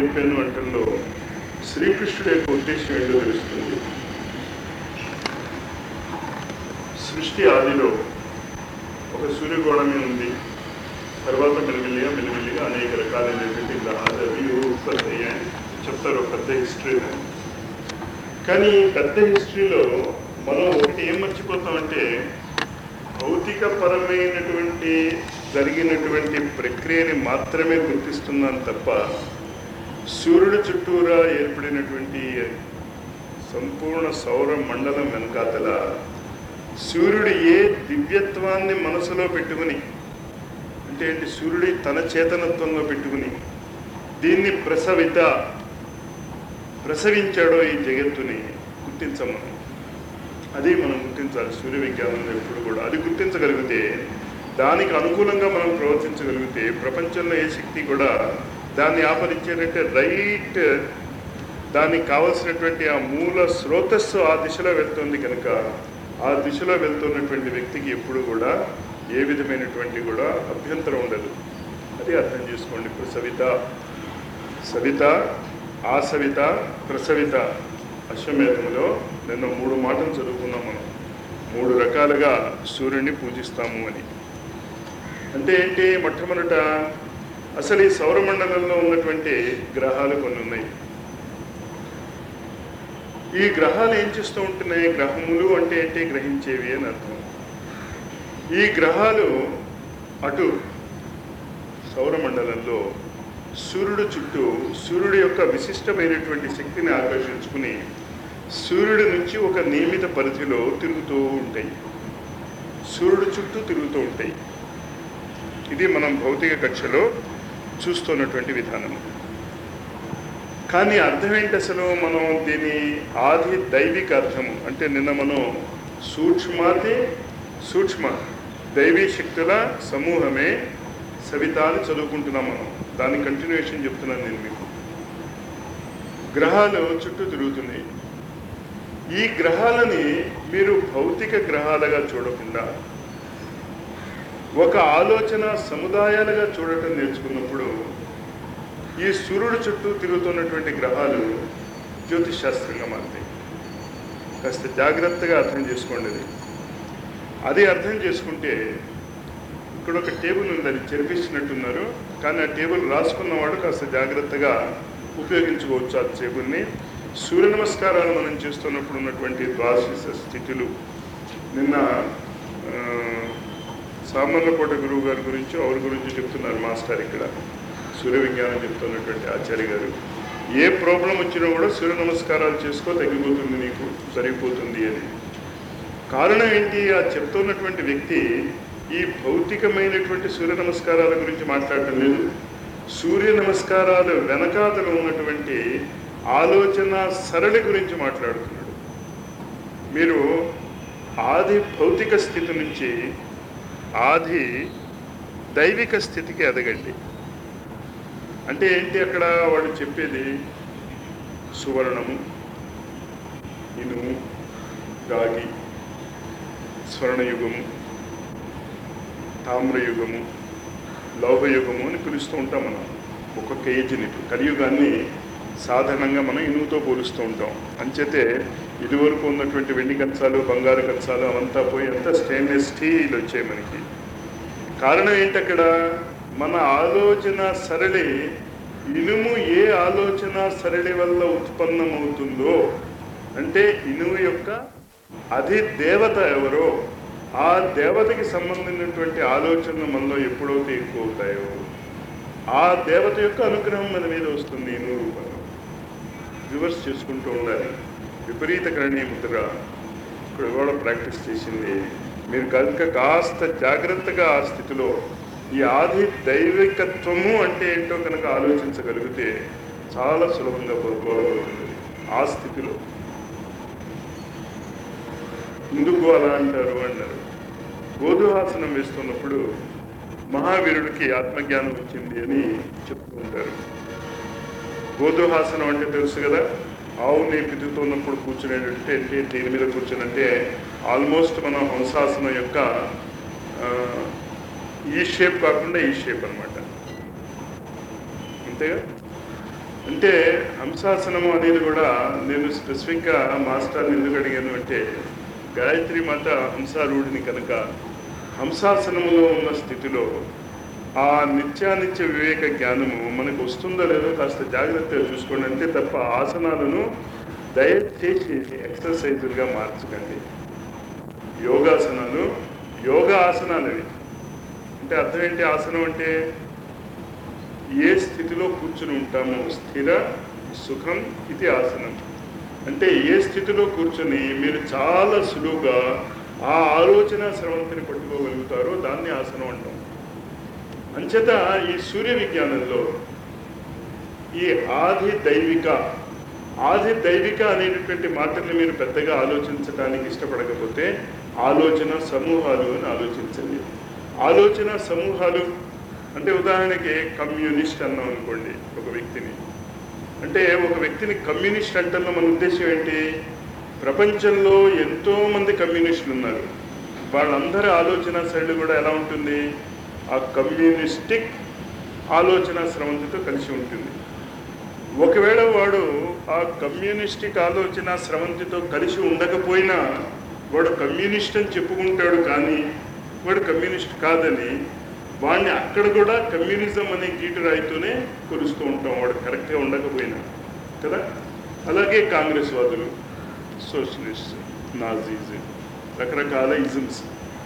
చెప్పాను అంటల్లో శ్రీకృష్ణుడి యొక్క ఉద్దేశం ఏంటో తెలుస్తుంది సృష్టి ఆదిలో ఒక సూర్యగోళమే ఉంది తర్వాత మెల్లిమెల్లిగా మెల్లిమెల్లిగా అనేక రకాలైనటువంటి గ్రహాలు అవి ఉత్పత్తి అయ్యాయి చెప్తారు ఒక పెద్ద హిస్టరీ కానీ ఈ పెద్ద హిస్టరీలో మనం ఒకటి ఏం మర్చిపోతామంటే భౌతిక పరమైనటువంటి జరిగినటువంటి ప్రక్రియని మాత్రమే గుర్తిస్తున్నాం తప్ప సూర్యుడు చుట్టూరా ఏర్పడినటువంటి సంపూర్ణ సౌర మండలం వెనకాతల సూర్యుడు ఏ దివ్యత్వాన్ని మనసులో పెట్టుకుని అంటే ఏంటి సూర్యుడి తన చేతనత్వంలో పెట్టుకుని దీన్ని ప్రసవిత ప్రసవించాడో ఈ జగత్తుని గుర్తించమని అది మనం గుర్తించాలి సూర్య విజ్ఞానంలో ఎప్పుడు కూడా అది గుర్తించగలిగితే దానికి అనుకూలంగా మనం ప్రవర్తించగలిగితే ప్రపంచంలో ఏ శక్తి కూడా దాన్ని ఆపరించేటంటే రైట్ దానికి కావలసినటువంటి ఆ మూల స్రోతస్సు ఆ దిశలో వెళ్తుంది కనుక ఆ దిశలో వెళ్తున్నటువంటి వ్యక్తికి ఎప్పుడు కూడా ఏ విధమైనటువంటి కూడా అభ్యంతరం ఉండదు అది అర్థం చేసుకోండి ఇప్పుడు సవిత సవిత ఆ సవిత ప్రసవిత అశ్వమేధంలో నిన్న మూడు మాటలు చదువుకున్నాం మనం మూడు రకాలుగా సూర్యుడిని పూజిస్తాము అని అంటే ఏంటి మొట్టమొదట అసలు ఈ సౌరమండలంలో ఉన్నటువంటి గ్రహాలు కొన్ని ఉన్నాయి ఈ గ్రహాలు ఏం చేస్తూ ఉంటున్నాయి గ్రహములు అంటే ఏంటి గ్రహించేవి అని అర్థం ఈ గ్రహాలు అటు సౌరమండలంలో సూర్యుడు చుట్టూ సూర్యుడి యొక్క విశిష్టమైనటువంటి శక్తిని ఆకర్షించుకుని సూర్యుడి నుంచి ఒక నియమిత పరిధిలో తిరుగుతూ ఉంటాయి సూర్యుడు చుట్టూ తిరుగుతూ ఉంటాయి ఇది మనం భౌతిక కక్షలో చూస్తున్నటువంటి విధానం కానీ అర్థం ఏంటి అసలు మనం దీని ఆది దైవిక అర్థము అంటే నిన్న మనం సూక్ష్మాది సూక్ష్మ దైవీ శక్తుల సమూహమే సవిత అని చదువుకుంటున్నాం మనం దాని కంటిన్యూషన్ చెప్తున్నాను నేను మీకు గ్రహాలు చుట్టూ తిరుగుతున్నాయి ఈ గ్రహాలని మీరు భౌతిక గ్రహాలుగా చూడకుండా ఒక ఆలోచన సముదాయాలుగా చూడటం నేర్చుకున్నప్పుడు ఈ సూర్యుడు చుట్టూ తిరుగుతున్నటువంటి గ్రహాలు జ్యోతిష్ శాస్త్రంగా మారుతాయి కాస్త జాగ్రత్తగా అర్థం చేసుకోండి అది అది అర్థం చేసుకుంటే ఇక్కడ ఒక టేబుల్ ఉంది అది చెరిపిస్తున్నట్టున్నారు కానీ ఆ టేబుల్ రాసుకున్నవాడు కాస్త జాగ్రత్తగా ఉపయోగించుకోవచ్చు ఆ టేబుల్ని సూర్య నమస్కారాలు మనం చేస్తున్నప్పుడు ఉన్నటువంటి ద్వాదశ స్థితులు నిన్న ఆ, సామర్లకోట గురువు గారి గురించి ఎవరి గురించి చెప్తున్నారు మాస్టర్ ఇక్కడ సూర్య విజ్ఞానం చెప్తున్నటువంటి ఆచార్య గారు ఏ ప్రాబ్లం వచ్చినా కూడా సూర్య నమస్కారాలు చేసుకో తగ్గిపోతుంది నీకు సరిపోతుంది అని కారణం ఏంటి ఆ చెప్తున్నటువంటి వ్యక్తి ఈ భౌతికమైనటువంటి సూర్య నమస్కారాల గురించి మాట్లాడటం లేదు సూర్య నమస్కారాలు వెనకాతలు ఉన్నటువంటి ఆలోచన సరళి గురించి మాట్లాడుతున్నాడు మీరు ఆది భౌతిక స్థితి నుంచి ఆది దైవిక స్థితికి ఎదగండి అంటే ఏంటి అక్కడ వాడు చెప్పేది సువర్ణము ఇనుము రాగి స్వర్ణయుగము తామ్రయుగము లౌహయుగము అని పిలుస్తూ ఉంటాం మనం ఒక్కొక్క ఏజ్ని కలియుగాన్ని సాధారణంగా మనం ఇనుముతో పోలుస్తూ ఉంటాం అంచేతే ఇదివరకు ఉన్నటువంటి వెండి కంచాలు బంగారు కంచాలు అవంతా పోయి అంతా స్టెయిన్లెస్ స్టీల్ వచ్చాయి మనకి కారణం ఏంటి అక్కడ మన ఆలోచన సరళి ఇనుము ఏ ఆలోచన సరళి వల్ల ఉత్పన్నమవుతుందో అంటే ఇనుము యొక్క అది దేవత ఎవరో ఆ దేవతకి సంబంధించినటువంటి ఆలోచనలు మనలో ఎప్పుడైతే ఎక్కువ అవుతాయో ఆ దేవత యొక్క అనుగ్రహం మన మీద వస్తుంది ఇనుము రూపంలో రివర్స్ చేసుకుంటూ ఉండాలి విపరీత కరణీయ ముద్ర ఇక్కడ కూడా ప్రాక్టీస్ చేసింది మీరు కనుక కాస్త జాగ్రత్తగా ఆ స్థితిలో ఈ ఆది దైవికత్వము అంటే ఏంటో కనుక ఆలోచించగలిగితే చాలా సులభంగా కోరుకోగలుగుతుంది ఆ స్థితిలో ఎందుకు అలా అంటారు అన్నారు గోధుహాసనం వేస్తున్నప్పుడు మహావీరుడికి ఆత్మజ్ఞానం వచ్చింది అని చెప్తూ ఉంటారు గోధుహాసనం అంటే తెలుసు కదా ఆవుని పితుకుతున్నప్పుడు కూర్చునేటంటే అంటే దీని మీద కూర్చునంటే ఆల్మోస్ట్ మనం హంసాసనం యొక్క ఆ, ఈ షేప్ కాకుండా ఈ షేప్ అన్నమాట అంతేగా అంటే హంసాసనము అనేది కూడా నేను స్పెసిఫిక్గా మాస్టర్ని ఎందుకు అడిగాను అంటే గాయత్రి మాత హంసారూఢిని కనుక హంసాసనములో ఉన్న స్థితిలో ఆ నిత్యానిత్య వివేక జ్ఞానము మనకు వస్తుందో లేదో కాస్త జాగ్రత్తగా చూసుకోండి అంతే తప్ప ఆసనాలను దయచేసి ఎక్సర్సైజులుగా మార్చకండి యోగాసనాలు యోగా ఆసనాలు ఇవి అంటే అర్థం ఏంటి ఆసనం అంటే ఏ స్థితిలో కూర్చుని ఉంటామో స్థిర సుఖం ఇది ఆసనం అంటే ఏ స్థితిలో కూర్చొని మీరు చాలా సులువుగా ఆ ఆలోచన స్రవంతిని పట్టుకోగలుగుతారో దాన్ని ఆసనం అంటాం అంచేత ఈ సూర్య విజ్ఞానంలో ఈ ఆది దైవిక ఆది దైవిక అనేటటువంటి మాటల్ని మీరు పెద్దగా ఆలోచించడానికి ఇష్టపడకపోతే ఆలోచన సమూహాలు అని ఆలోచించండి ఆలోచన సమూహాలు అంటే ఉదాహరణకి కమ్యూనిస్ట్ అన్నాం అనుకోండి ఒక వ్యక్తిని అంటే ఒక వ్యక్తిని కమ్యూనిస్ట్ అంటే మన ఉద్దేశం ఏంటి ప్రపంచంలో ఎంతో మంది కమ్యూనిస్టులు ఉన్నారు వాళ్ళందరి ఆలోచన శైలి కూడా ఎలా ఉంటుంది ఆ కమ్యూనిస్టిక్ ఆలోచన స్రవంతితో కలిసి ఉంటుంది ఒకవేళ వాడు ఆ కమ్యూనిస్టిక్ ఆలోచన స్రవంతితో కలిసి ఉండకపోయినా వాడు కమ్యూనిస్ట్ అని చెప్పుకుంటాడు కానీ వాడు కమ్యూనిస్ట్ కాదని వాడిని అక్కడ కూడా కమ్యూనిజం అనే గీటు రాయితోనే కొలుస్తూ ఉంటాం వాడు కరెక్ట్గా ఉండకపోయినా కదా అలాగే కాంగ్రెస్ వాదులు సోషలిస్ట్ నాజీస్ రకరకాల ఇజమ్స్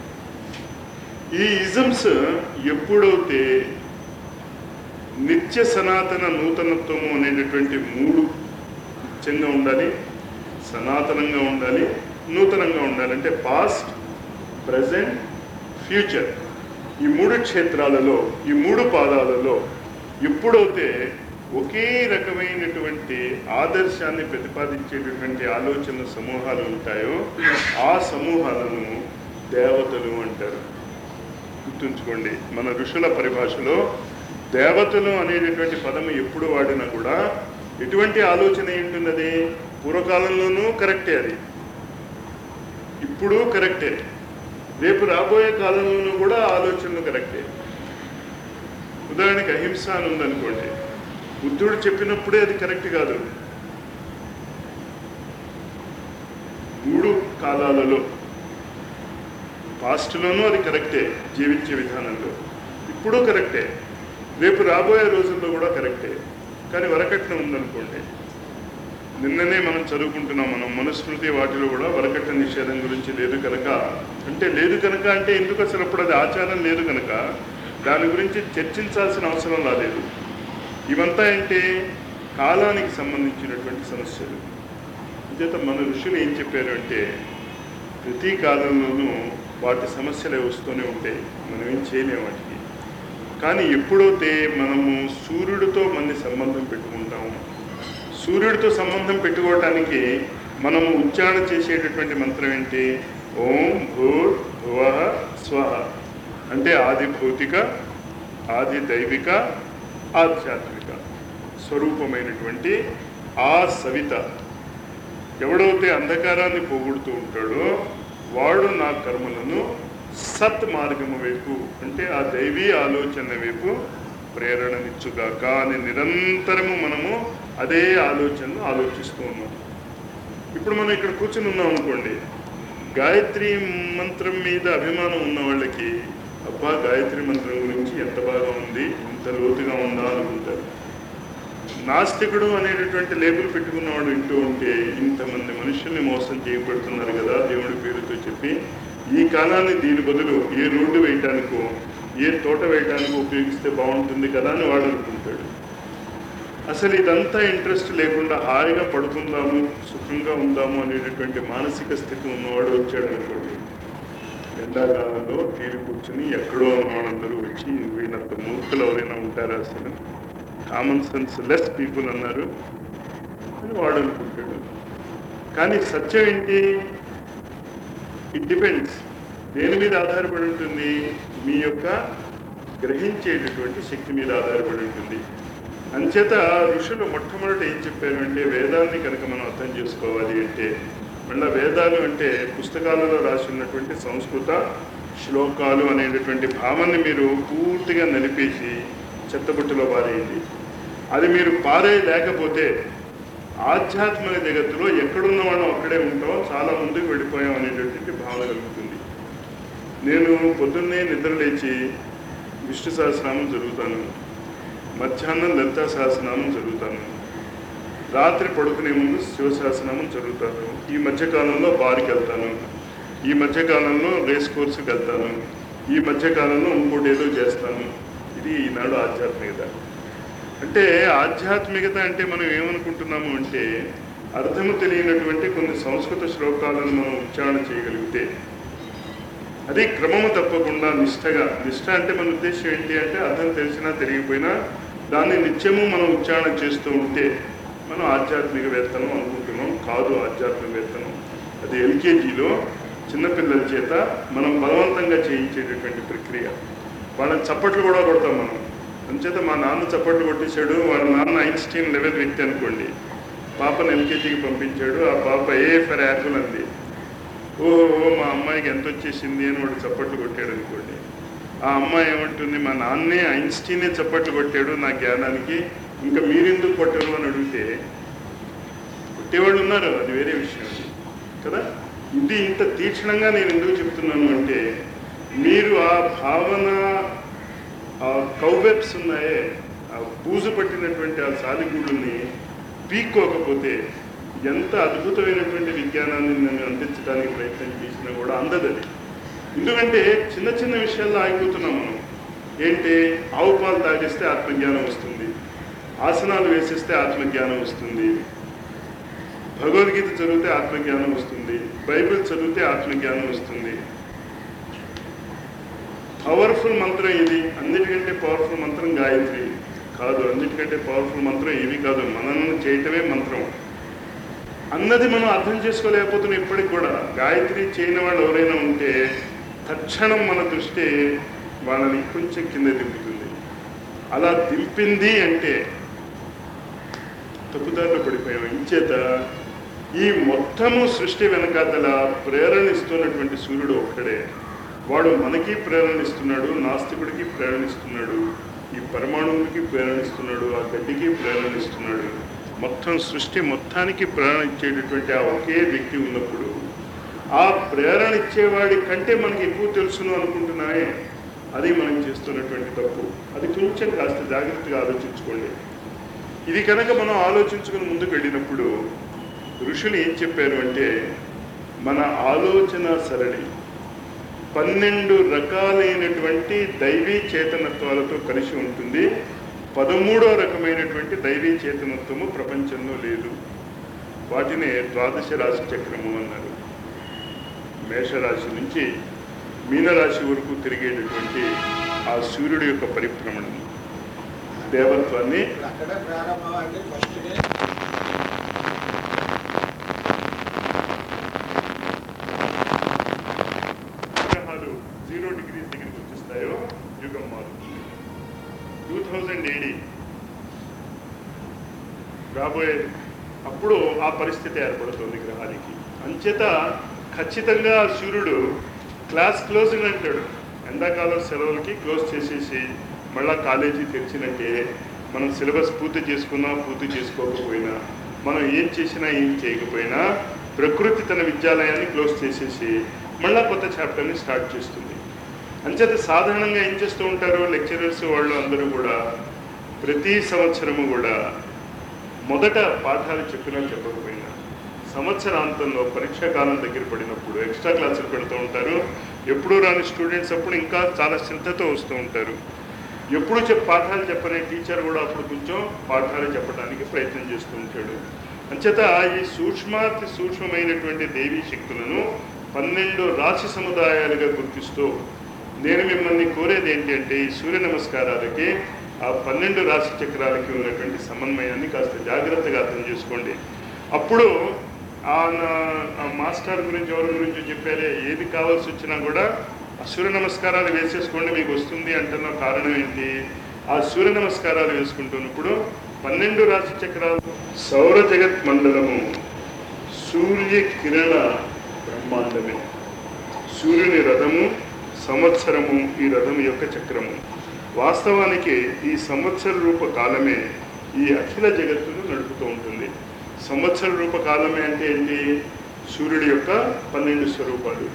ఈ ఇజమ్స్ ఎప్పుడైతే నిత్య సనాతన నూతనత్వము అనేటటువంటి మూడు నిత్యంగా ఉండాలి సనాతనంగా ఉండాలి నూతనంగా ఉండాలి అంటే పాస్ట్ ప్రజెంట్ ఫ్యూచర్ ఈ మూడు క్షేత్రాలలో ఈ మూడు పాదాలలో ఎప్పుడైతే ఒకే రకమైనటువంటి ఆదర్శాన్ని ప్రతిపాదించేటటువంటి ఆలోచన సమూహాలు ఉంటాయో ఆ సమూహాలను దేవతలు అంటారు గుర్తుంచుకోండి మన ఋషుల పరిభాషలో దేవతలు అనేటటువంటి పదము ఎప్పుడు వాడినా కూడా ఎటువంటి ఆలోచన ఏంటున్నది పూర్వకాలంలోనూ కరెక్టే అది ఇప్పుడు కరెక్టే రేపు రాబోయే కాలంలోనూ కూడా ఆలోచనలు కరెక్టే ఉదాహరణకి అహింస అని ఉందనుకోండి బుద్ధుడు చెప్పినప్పుడే అది కరెక్ట్ కాదు మూడు కాలాలలో పాస్ట్లోనూ అది కరెక్టే జీవించే విధానంలో ఇప్పుడు కరెక్టే రేపు రాబోయే రోజుల్లో కూడా కరెక్టే కానీ వరకట్నం ఉందనుకోండి నిన్ననే మనం చదువుకుంటున్నాం మనం మనుస్మృతి వాటిలో కూడా వరకట్న నిషేధం గురించి లేదు కనుక అంటే లేదు కనుక అంటే ఎందుకు అసలు అప్పుడు అది ఆచారం లేదు కనుక దాని గురించి చర్చించాల్సిన అవసరం రాలేదు ఇవంతా ఏంటి కాలానికి సంబంధించినటువంటి సమస్యలు అంచేత మన ఋషులు ఏం చెప్పారు అంటే ప్రతి కాలంలోనూ వాటి సమస్యలే వస్తూనే ఉంటాయి మనం ఏం చేయలేము వాటికి కానీ ఎప్పుడైతే మనము సూర్యుడితో మన సంబంధం పెట్టుకుంటాము సూర్యుడితో సంబంధం పెట్టుకోవటానికి మనము ఉచ్చారణ చేసేటటువంటి మంత్రం ఏంటి ఓం భూర్ భువ స్వహ అంటే ఆది భౌతిక ఆది దైవిక ఆధ్యాత్మిక స్వరూపమైనటువంటి ఆ సవిత ఎవడైతే అంధకారాన్ని పోగొడుతూ ఉంటాడో వాడు నా కర్మలను సత్ మార్గము వైపు అంటే ఆ దైవీ ఆలోచన వైపు ప్రేరణనిచ్చుగాక అని నిరంతరము మనము అదే ఆలోచనను ఆలోచిస్తూ ఉన్నాం ఇప్పుడు మనం ఇక్కడ కూర్చుని ఉన్నాం అనుకోండి గాయత్రి మంత్రం మీద అభిమానం ఉన్న వాళ్ళకి అబ్బా గాయత్రి మంత్రం గురించి ఎంత బాగా ఉంది ఇంత లోతుగా ఉందా అనుకుంటారు నాస్తికుడు అనేటటువంటి లేబుల్ పెట్టుకున్నవాడు వింటూ ఉంటే ఇంతమంది మనుషుల్ని మోసం చేయబడుతున్నారు కదా దేవుడి పేరుతో చెప్పి ఈ కాలాన్ని దీని బదులు ఏ రోడ్డు వేయటానికో ఏ తోట వేయటానికో ఉపయోగిస్తే బాగుంటుంది కదా అని వాడు అనుకుంటాడు అసలు ఇదంతా ఇంట్రెస్ట్ లేకుండా హాయిగా పడుకుందాము సుఖంగా ఉందాము అనేటటువంటి మానసిక స్థితి ఉన్నవాడు వచ్చాడు అనుకోండి ఎండాకాలంలో తీరు కూర్చుని ఎక్కడో ఉన్నవాళ్ళందరూ వచ్చి వీళ్ళంత మూర్ఖులు ఎవరైనా ఉంటారా అసలు కామన్ సెన్స్ లెస్ పీపుల్ అన్నారు అని వాడు అనుకుంటాడు కానీ సత్యం ఏంటి ఇట్ డిపెండ్స్ దేని మీద ఆధారపడి ఉంటుంది మీ యొక్క గ్రహించేటటువంటి శక్తి మీద ఆధారపడి ఉంటుంది అంచేత ఋషులు మొట్టమొదట ఏం చెప్పారు అంటే వేదాన్ని కనుక మనం అర్థం చేసుకోవాలి అంటే మళ్ళీ వేదాలు అంటే పుస్తకాలలో రాసి ఉన్నటువంటి సంస్కృత శ్లోకాలు అనేటటువంటి భావాన్ని మీరు పూర్తిగా నలిపేసి చెత్తబుట్టలో పారేయండి అది మీరు పారే లేకపోతే ఆధ్యాత్మిక జగత్తులో ఎక్కడున్న వాళ్ళం అక్కడే ఉంటాం చాలా ముందుకు వెళ్ళిపోయాం అనేటటువంటి భావన కలుగుతుంది నేను పొద్దున్నే నిద్ర లేచి విష్ణు సహస్రనామం చదువుతాను మధ్యాహ్నం లలితా సహస్రనామం చదువుతాను రాత్రి పడుకునే ముందు శివ సహస్రనామం చదువుతాను ఈ మధ్యకాలంలో బార్కి వెళ్తాను ఈ మధ్యకాలంలో రేస్ కోర్సుకి వెళ్తాను ఈ మధ్యకాలంలో ఇంకోటి ఏదో చేస్తాను ఇది ఈనాడు ఆధ్యాత్మికత అంటే ఆధ్యాత్మికత అంటే మనం ఏమనుకుంటున్నాము అంటే అర్థము తెలియనటువంటి కొన్ని సంస్కృత శ్లోకాలను మనం ఉచ్చారణ చేయగలిగితే అది క్రమము తప్పకుండా నిష్టగా నిష్ట అంటే మన ఉద్దేశం ఏంటి అంటే అర్థం తెలిసినా తెలియకపోయినా దాన్ని నిత్యము మనం ఉచ్చారణ చేస్తూ ఉంటే మనం ఆధ్యాత్మికవేత్తనం అనుకుంటున్నాం కాదు ఆధ్యాత్మికవేత్తనం అది ఎల్కేజీలో చిన్నపిల్లల చేత మనం బలవంతంగా చేయించేటటువంటి ప్రక్రియ వాళ్ళని చప్పట్లు కూడా కొడతాం మనం అంచేత మా నాన్న చప్పట్లు కొట్టేశాడు వాళ్ళ నాన్న ఐన్స్టీన్ లెవెల్ వ్యక్తి అనుకోండి పాపను ఎల్కేజీకి పంపించాడు ఆ పాప ఏ ఫర్ యాపిల్ అంది ఓహో మా అమ్మాయికి ఎంత వచ్చేసింది అని వాడు చప్పట్లు కొట్టాడు అనుకోండి ఆ అమ్మాయి ఏమంటుంది మా నాన్నే ఐన్స్టీనే చప్పట్లు కొట్టాడు నా జ్ఞానానికి ఇంకా మీరెందుకు కొట్టరు అని అడిగితే కొట్టేవాళ్ళు ఉన్నారు అది వేరే విషయం కదా ఇది ఇంత తీక్షణంగా నేను ఎందుకు చెప్తున్నాను అంటే మీరు ఆ భావన ఆ కౌవెబ్స్ ఉన్నాయే ఆ బూజు పట్టినటువంటి ఆ సాలిగూళ్ళని పీక్కోకపోతే ఎంత అద్భుతమైనటువంటి విజ్ఞానాన్ని నేను అందించడానికి ప్రయత్నం చేసినా కూడా అందదు అది ఎందుకంటే చిన్న చిన్న విషయాల్లో ఆగిపోతున్నాం మనం ఏంటి ఆవు పాలు తాగిస్తే ఆత్మజ్ఞానం వస్తుంది ఆసనాలు వేసిస్తే ఆత్మజ్ఞానం వస్తుంది భగవద్గీత చదివితే ఆత్మజ్ఞానం వస్తుంది బైబిల్ చదివితే ఆత్మజ్ఞానం వస్తుంది పవర్ఫుల్ మంత్రం ఇది అన్నిటికంటే పవర్ఫుల్ మంత్రం గాయత్రి కాదు అన్నిటికంటే పవర్ఫుల్ మంత్రం ఇవి కాదు మనల్ని చేయటమే మంత్రం అన్నది మనం అర్థం చేసుకోలేకపోతున్నాం ఇప్పటికి కూడా గాయత్రి చేయని వాళ్ళు ఎవరైనా ఉంటే తక్షణం మన దృష్టి వాళ్ళని కొంచెం కింద దింపుతుంది అలా దింపింది అంటే తప్పుదారిలో పడిపోయాం ఇంచేత ఈ మొత్తము సృష్టి వెనకాతల ప్రేరణ ఇస్తున్నటువంటి సూర్యుడు ఒక్కడే వాడు మనకి ప్రేరణ ఇస్తున్నాడు నాస్తికుడికి ప్రేరణ ఇస్తున్నాడు ఈ పరమాణువుకి ప్రేరణ ఇస్తున్నాడు ఆ గడ్డికి ప్రేరణ ఇస్తున్నాడు మొత్తం సృష్టి మొత్తానికి ప్రేరణ ఇచ్చేటటువంటి ఆ ఒకే వ్యక్తి ఉన్నప్పుడు ఆ ప్రేరణ ఇచ్చేవాడి కంటే మనకి ఎక్కువ తెలుసును అనుకుంటున్నామే అది మనం చేస్తున్నటువంటి తప్పు అది కొంచెం కాస్త జాగ్రత్తగా ఆలోచించుకోండి ఇది కనుక మనం ఆలోచించుకుని ముందుకు వెళ్ళినప్పుడు ఋషులు ఏం చెప్పారు అంటే మన ఆలోచన సరళి పన్నెండు రకాలైనటువంటి దైవీ చేతనత్వాలతో కలిసి ఉంటుంది పదమూడో రకమైనటువంటి దైవీ చేతనత్వము ప్రపంచంలో లేదు వాటినే ద్వాదశ రాశి చక్రము అన్నారు మేషరాశి నుంచి మీనరాశి వరకు తిరిగేటటువంటి ఆ సూర్యుడి యొక్క పరిభ్రమణం దేవత్వాన్ని అక్కడ ప్రారంభం అంటే ఫస్ట్ డే గ్రహాలు జీరో డిగ్రీస్ దగ్గరికి వచ్చేస్తాయో యుగం మారుతుంది టూ థౌజండ్ ఏడి రాబోయే అప్పుడు ఆ పరిస్థితి ఏర్పడుతుంది గ్రహానికి అంచేత ఖచ్చితంగా సూర్యుడు క్లాస్ క్లోజింగ్ అంటాడు ఎండాకాలం సెలవులకి క్లోజ్ చేసేసి మళ్ళా కాలేజీ తెరిచినట్టే మనం సిలబస్ పూర్తి చేసుకున్నా పూర్తి చేసుకోకపోయినా మనం ఏం చేసినా ఏం చేయకపోయినా ప్రకృతి తన విద్యాలయాన్ని క్లోజ్ చేసేసి మళ్ళా కొత్త చాప్టర్ని స్టార్ట్ చేస్తుంది అంచేత సాధారణంగా ఏం చేస్తూ ఉంటారు లెక్చరర్స్ వాళ్ళు అందరూ కూడా ప్రతి సంవత్సరము కూడా మొదట పాఠాలు చెప్పినా చెప్పకపోయినా సంవత్సరాంతంలో పరీక్షా కాలం దగ్గర పడినప్పుడు ఎక్స్ట్రా క్లాసులు పెడుతూ ఉంటారు ఎప్పుడూ రాని స్టూడెంట్స్ అప్పుడు ఇంకా చాలా శ్రద్ధతో వస్తూ ఉంటారు ఎప్పుడు చెప్ పాఠాలు చెప్పని టీచర్ కూడా అప్పుడు కొంచెం పాఠాలు చెప్పడానికి ప్రయత్నం చేస్తూ ఉంటాడు అంచేత ఈ సూక్ష్మాతి సూక్ష్మమైనటువంటి దేవీ శక్తులను పన్నెండు రాశి సముదాయాలుగా గుర్తిస్తూ నేను మిమ్మల్ని కోరేది ఏంటి అంటే ఈ సూర్య నమస్కారాలకి ఆ పన్నెండు రాశి చక్రాలకి ఉన్నటువంటి సమన్వయాన్ని కాస్త జాగ్రత్తగా అర్థం చేసుకోండి అప్పుడు ఆ నా- ఆ మాస్టర్ గురించి ఎవరి గురించి చెప్పారే ఏది కావాల్సి వచ్చినా కూడా ఆ సూర్య నమస్కారాలు వేసేసుకోండి మీకు వస్తుంది అంటున్న కారణం ఏంటి ఆ సూర్య నమస్కారాలు వేసుకుంటున్నప్పుడు పన్నెండు రాశి చక్రాలు సౌర జగత్ మండలము సూర్య కిరణ బ్రహ్మాండమే సూర్యుని రథము సంవత్సరము ఈ రథం యొక్క చక్రము వాస్తవానికి ఈ సంవత్సర రూప కాలమే ఈ అఖిల జగత్తును నడుపుతూ ఉంటుంది సంవత్సర రూప కాలమే అంటే ఏంటి సూర్యుడి యొక్క పన్నెండు స్వరూపాలు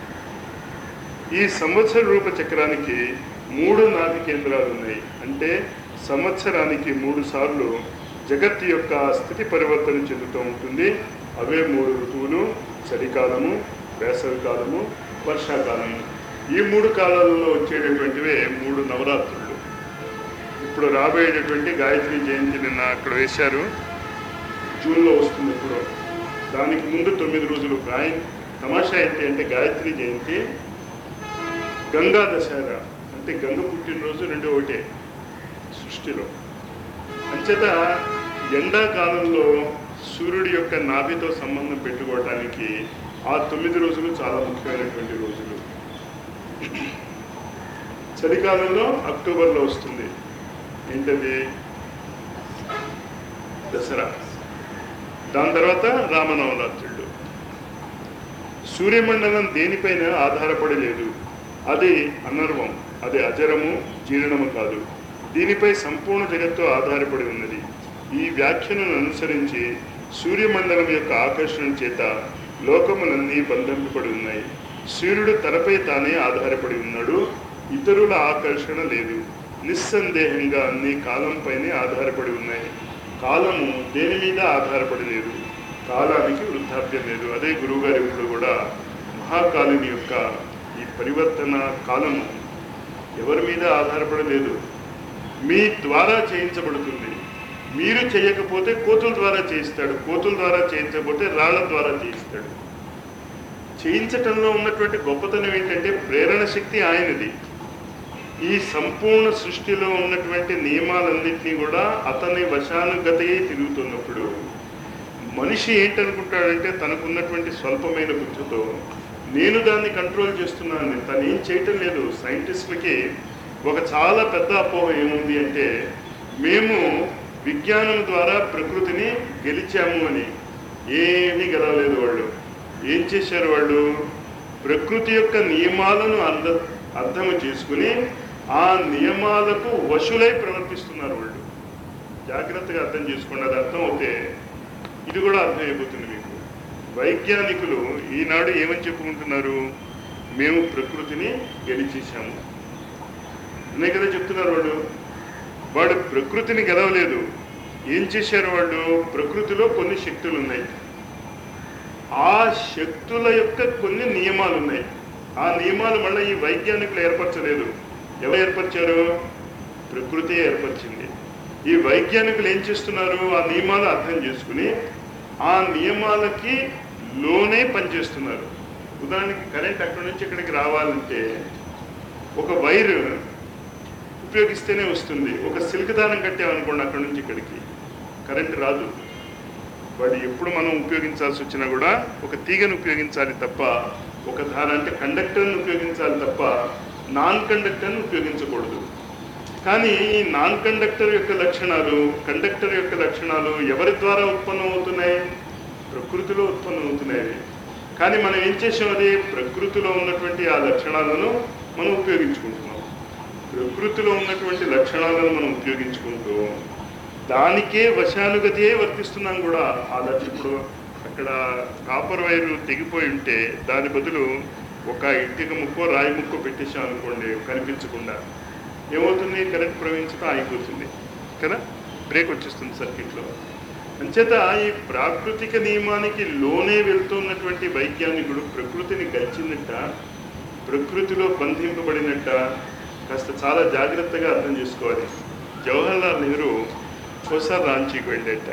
ఈ సంవత్సర రూప చక్రానికి మూడు నాభి కేంద్రాలు ఉన్నాయి అంటే సంవత్సరానికి మూడు సార్లు జగత్తు యొక్క స్థితి పరివర్తన చెందుతూ ఉంటుంది అవే మూడు ఋతువులు చలికాలము వేసవి కాలము వర్షాకాలము ఈ మూడు కాలాలలో వచ్చేటటువంటివే మూడు నవరాత్రులు ఇప్పుడు రాబోయేటటువంటి గాయత్రి జయంతి నిన్న అక్కడ వేశారు జూన్లో వస్తుంది ఇప్పుడు దానికి ముందు తొమ్మిది రోజులు గాయ తమాషా ఏంటి అంటే గాయత్రి జయంతి గంగా దశహరా అంటే గంగ పుట్టినరోజు రెండు ఒకటే సృష్టిలో అంచేత ఎండాకాలంలో సూర్యుడి యొక్క నాభితో సంబంధం పెట్టుకోవడానికి ఆ తొమ్మిది రోజులు చాలా ముఖ్యమైనటువంటి రోజులు చలికాలంలో అక్టోబర్లో వస్తుంది ఏంటది దసరా దాని తర్వాత రామనవరాత్రులు సూర్యమండలం దేనిపైన ఆధారపడి లేదు అది అనర్వం అది అజరము జీర్ణము కాదు దీనిపై సంపూర్ణ జగత్తు ఆధారపడి ఉన్నది ఈ వ్యాఖ్యను అనుసరించి సూర్యమండలం యొక్క ఆకర్షణ చేత లోకములన్నీ బంధింపబడి ఉన్నాయి సూర్యుడు తనపై తానే ఆధారపడి ఉన్నాడు ఇతరుల ఆకర్షణ లేదు నిస్సందేహంగా అన్ని కాలంపైనే ఆధారపడి ఉన్నాయి కాలము దేని మీద ఆధారపడి లేదు కాలానికి వృద్ధాప్యం లేదు అదే గురువుగారు ఇప్పుడు కూడా మహాకాలుని యొక్క ఈ పరివర్తన కాలము ఎవరి మీద ఆధారపడి లేదు మీ ద్వారా చేయించబడుతుంది మీరు చేయకపోతే కోతుల ద్వారా చేయిస్తాడు కోతుల ద్వారా చేయించకపోతే రాళ్ల ద్వారా చేయిస్తాడు చేయించటంలో ఉన్నటువంటి గొప్పతనం ఏంటంటే ప్రేరణ శక్తి ఆయనది ఈ సంపూర్ణ సృష్టిలో ఉన్నటువంటి నియమాలన్నింటినీ కూడా అతని వశానుగతయే తిరుగుతున్నప్పుడు మనిషి ఏంటనుకుంటాడంటే తనకున్నటువంటి స్వల్పమైన బుద్ధితో నేను దాన్ని కంట్రోల్ చేస్తున్నాను తను ఏం చేయటం లేదు సైంటిస్టులకి ఒక చాలా పెద్ద అపోహ ఏముంది అంటే మేము విజ్ఞానం ద్వారా ప్రకృతిని గెలిచాము అని ఏమీ గెలవలేదు వాళ్ళు ఏం చేశారు వాళ్ళు ప్రకృతి యొక్క నియమాలను అర్థ అర్థము చేసుకుని ఆ నియమాలకు వశులై ప్రవర్తిస్తున్నారు వాళ్ళు జాగ్రత్తగా అర్థం చేసుకోండి అది అర్థం అవుతే ఇది కూడా అర్థమైపోతుంది మీకు వైజ్ఞానికులు ఈనాడు ఏమని చెప్పుకుంటున్నారు మేము ప్రకృతిని గెలిచేశాము అనే కదా చెప్తున్నారు వాళ్ళు వాడు ప్రకృతిని గెలవలేదు ఏం చేశారు వాళ్ళు ప్రకృతిలో కొన్ని శక్తులు ఉన్నాయి ఆ శక్తుల యొక్క కొన్ని నియమాలు ఉన్నాయి ఆ నియమాలు మళ్ళీ ఈ వైజ్ఞానికులు ఏర్పరచలేదు ఎవరు ఏర్పరిచారు ప్రకృతి ఏర్పరిచింది ఈ వైజ్ఞానికులు ఏం చేస్తున్నారు ఆ నియమాలు అర్థం చేసుకుని ఆ నియమాలకి లోనే పనిచేస్తున్నారు ఉదాహరణకి కరెంట్ అక్కడి నుంచి ఇక్కడికి రావాలంటే ఒక వైర్ ఉపయోగిస్తేనే వస్తుంది ఒక సిల్క్ దారం కట్టామనుకోండి అక్కడి నుంచి ఇక్కడికి కరెంట్ రాదు వాడు ఎప్పుడు మనం ఉపయోగించాల్సి వచ్చినా కూడా ఒక తీగను ఉపయోగించాలి తప్ప ఒక దార అంటే కండక్టర్ని ఉపయోగించాలి తప్ప నాన్ కండక్టర్ని ఉపయోగించకూడదు కానీ ఈ నాన్ కండక్టర్ యొక్క లక్షణాలు కండక్టర్ యొక్క లక్షణాలు ఎవరి ద్వారా ఉత్పన్నం అవుతున్నాయి ప్రకృతిలో ఉత్పన్నం అవుతున్నాయి అవి. కానీ మనం ఏం చేసాం అది ప్రకృతిలో ఉన్నటువంటి ఆ లక్షణాలను మనం ఉపయోగించుకుంటున్నాం ప్రకృతిలో ఉన్నటువంటి లక్షణాలను మనం ఉపయోగించుకుంటూ దానికే వశానుగతియే వర్తిస్తున్నాం కూడా ఆ లక్ష- ఇప్పుడు అక్కడ కాపర్ వైరు తెగిపోయి ఉంటే దాని బదులు ఒక ఇటుక ముక్కో రాయి ముక్కో పెట్టేసాం అనుకోండి కనిపించకుండా ఏమవుతుంది కరెంట్ ప్రవహించడం ఆగిపోతుంది కదా బ్రేక్ వచ్చేస్తుంది సర్క్యూట్లో అంచేత ఈ ప్రాకృతిక నియమానికి లోనే వెళ్తున్నటువంటి వైజ్ఞానికుడు ప్రకృతిని గడిచినట్ట ప్రకృతిలో బంధింపబడినట్ట కాస్త చాలా జాగ్రత్తగా అర్థం చేసుకోవాలి జవహర్లాల్ నెహ్రూ ఒకసారి రాంచీకి వెళ్ళేట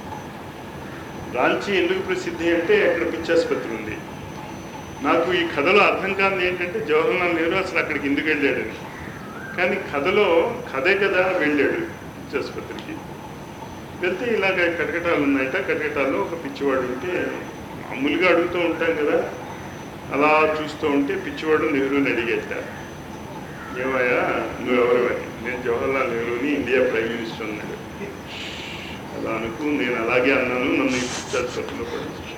రాంచీ ఎందుకు ప్రసిద్ధి అంటే అక్కడ పిచ్చాసుపత్రి ఉంది నాకు ఈ కథలో అర్థం కాని ఏంటంటే జవహర్లాల్ నెహ్రూ అసలు అక్కడికి ఎందుకు వెళ్ళాడని కానీ కథలో కథే కదా వెళ్ళాడు పిచ్చాసుపత్రికి వెళ్తే ఇలాగ కటకటాలు ఉన్నాయట కటకటాల్లో ఒక పిచ్చివాడు ఉంటే మామూలుగా అడుగుతూ ఉంటాం కదా అలా చూస్తూ ఉంటే పిచ్చివాడు నెహ్రూని అడిగేట ఏమయ్యా నువ్వెవరు అని నేను జవహర్లాల్ నెహ్రూని ఇండియా ప్రైమ్ మినిస్టర్ అన్నాడు అలా అనుకు నేను అలాగే అన్నాను నన్ను ఈ పిచ్చాసుపత్రిలో పడింది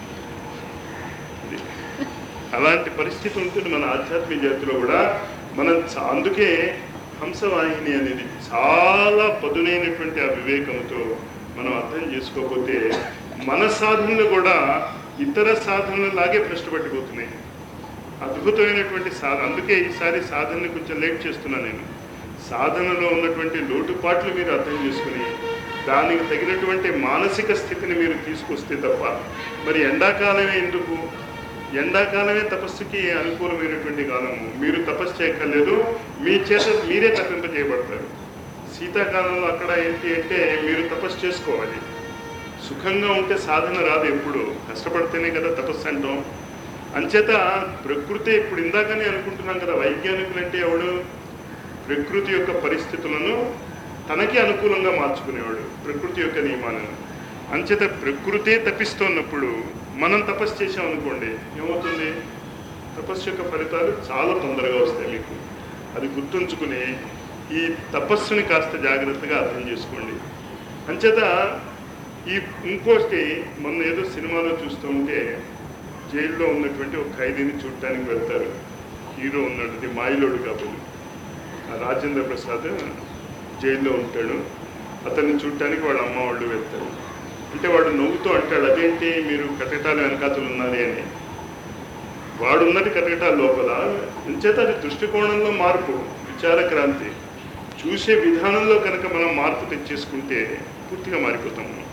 అలాంటి పరిస్థితి ఉంటుంది మన ఆధ్యాత్మిక జాతిలో కూడా మనం చ- అందుకే హంసవాహిని అనేది చాలా పదునైనటువంటి ఆ వివేకంతో మనం అర్థం చేసుకోకపోతే మన సాధనలు కూడా ఇతర సాధనలలాగే భ్రష్టపట్టిపోతున్నాయి అద్భుతమైనటువంటి సాధన అందుకే ఈసారి సాధనని కొంచెం లేట్ చేస్తున్నా నేను సాధనలో ఉన్నటువంటి లోటుపాట్లు మీరు అర్థం చేసుకుని దానికి తగినటువంటి మానసిక స్థితిని మీరు తీసుకొస్తే తప్ప మరి ఎండాకాలమే ఎందుకు ఎండాకాలమే తపస్సుకి అనుకూలమైనటువంటి కాలము మీరు తపస్సు చేయక్కర్లేదు మీ చేత మీరే తప్పింపజేయబడతారు శీతాకాలంలో అక్కడ ఏంటి అంటే మీరు తపస్సు చేసుకోవాలి సుఖంగా ఉంటే సాధన రాదు ఎప్పుడు కష్టపడితేనే కదా తపస్సు అంటాం అంచేత ప్రకృతి ఇప్పుడు ఇందాకనే అనుకుంటున్నాం కదా వైజ్ఞానికులు అంటే ఎవడు ప్రకృతి యొక్క పరిస్థితులను తనకి అనుకూలంగా మార్చుకునేవాడు ప్రకృతి యొక్క నియమాలను అంచేత ప్రకృతే తప్పిస్తున్నప్పుడు మనం తపస్సు చేసాం అనుకోండి ఏమవుతుంది తపస్సు యొక్క ఫలితాలు చాలా తొందరగా వస్తాయి మీకు అది గుర్తుంచుకుని ఈ తపస్సుని కాస్త జాగ్రత్తగా అర్థం చేసుకోండి అంచేత ఈ ఇంకోటి మొన్న ఏదో సినిమాలో చూస్తూ ఉంటే జైల్లో ఉన్నటువంటి ఒక ఖైదీని చూడటానికి వెళ్తారు హీరో ఉన్నటువంటి మాయిలోడు కాబట్టి ఆ రాజేంద్ర ప్రసాద్ జైల్లో ఉంటాడు అతన్ని చూడటానికి వాళ్ళ అమ్మ వాళ్ళు వెళ్తారు అంటే వాడు నవ్వుతూ అంటాడు అదేంటి మీరు కటకటాల వెనకాతలు ఉన్నారే అని వాడు ఉన్నది కటకటాల లోపల ఇంచేత అది దృష్టికోణంలో మార్పు విచార క్రాంతి చూసే విధానంలో కనుక మనం మార్పు తెచ్చేసుకుంటే పూర్తిగా మారిపోతాం మనం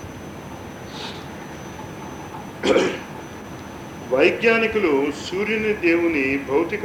వైజ్ఞానికులు సూర్యుని దేవుని భౌతిక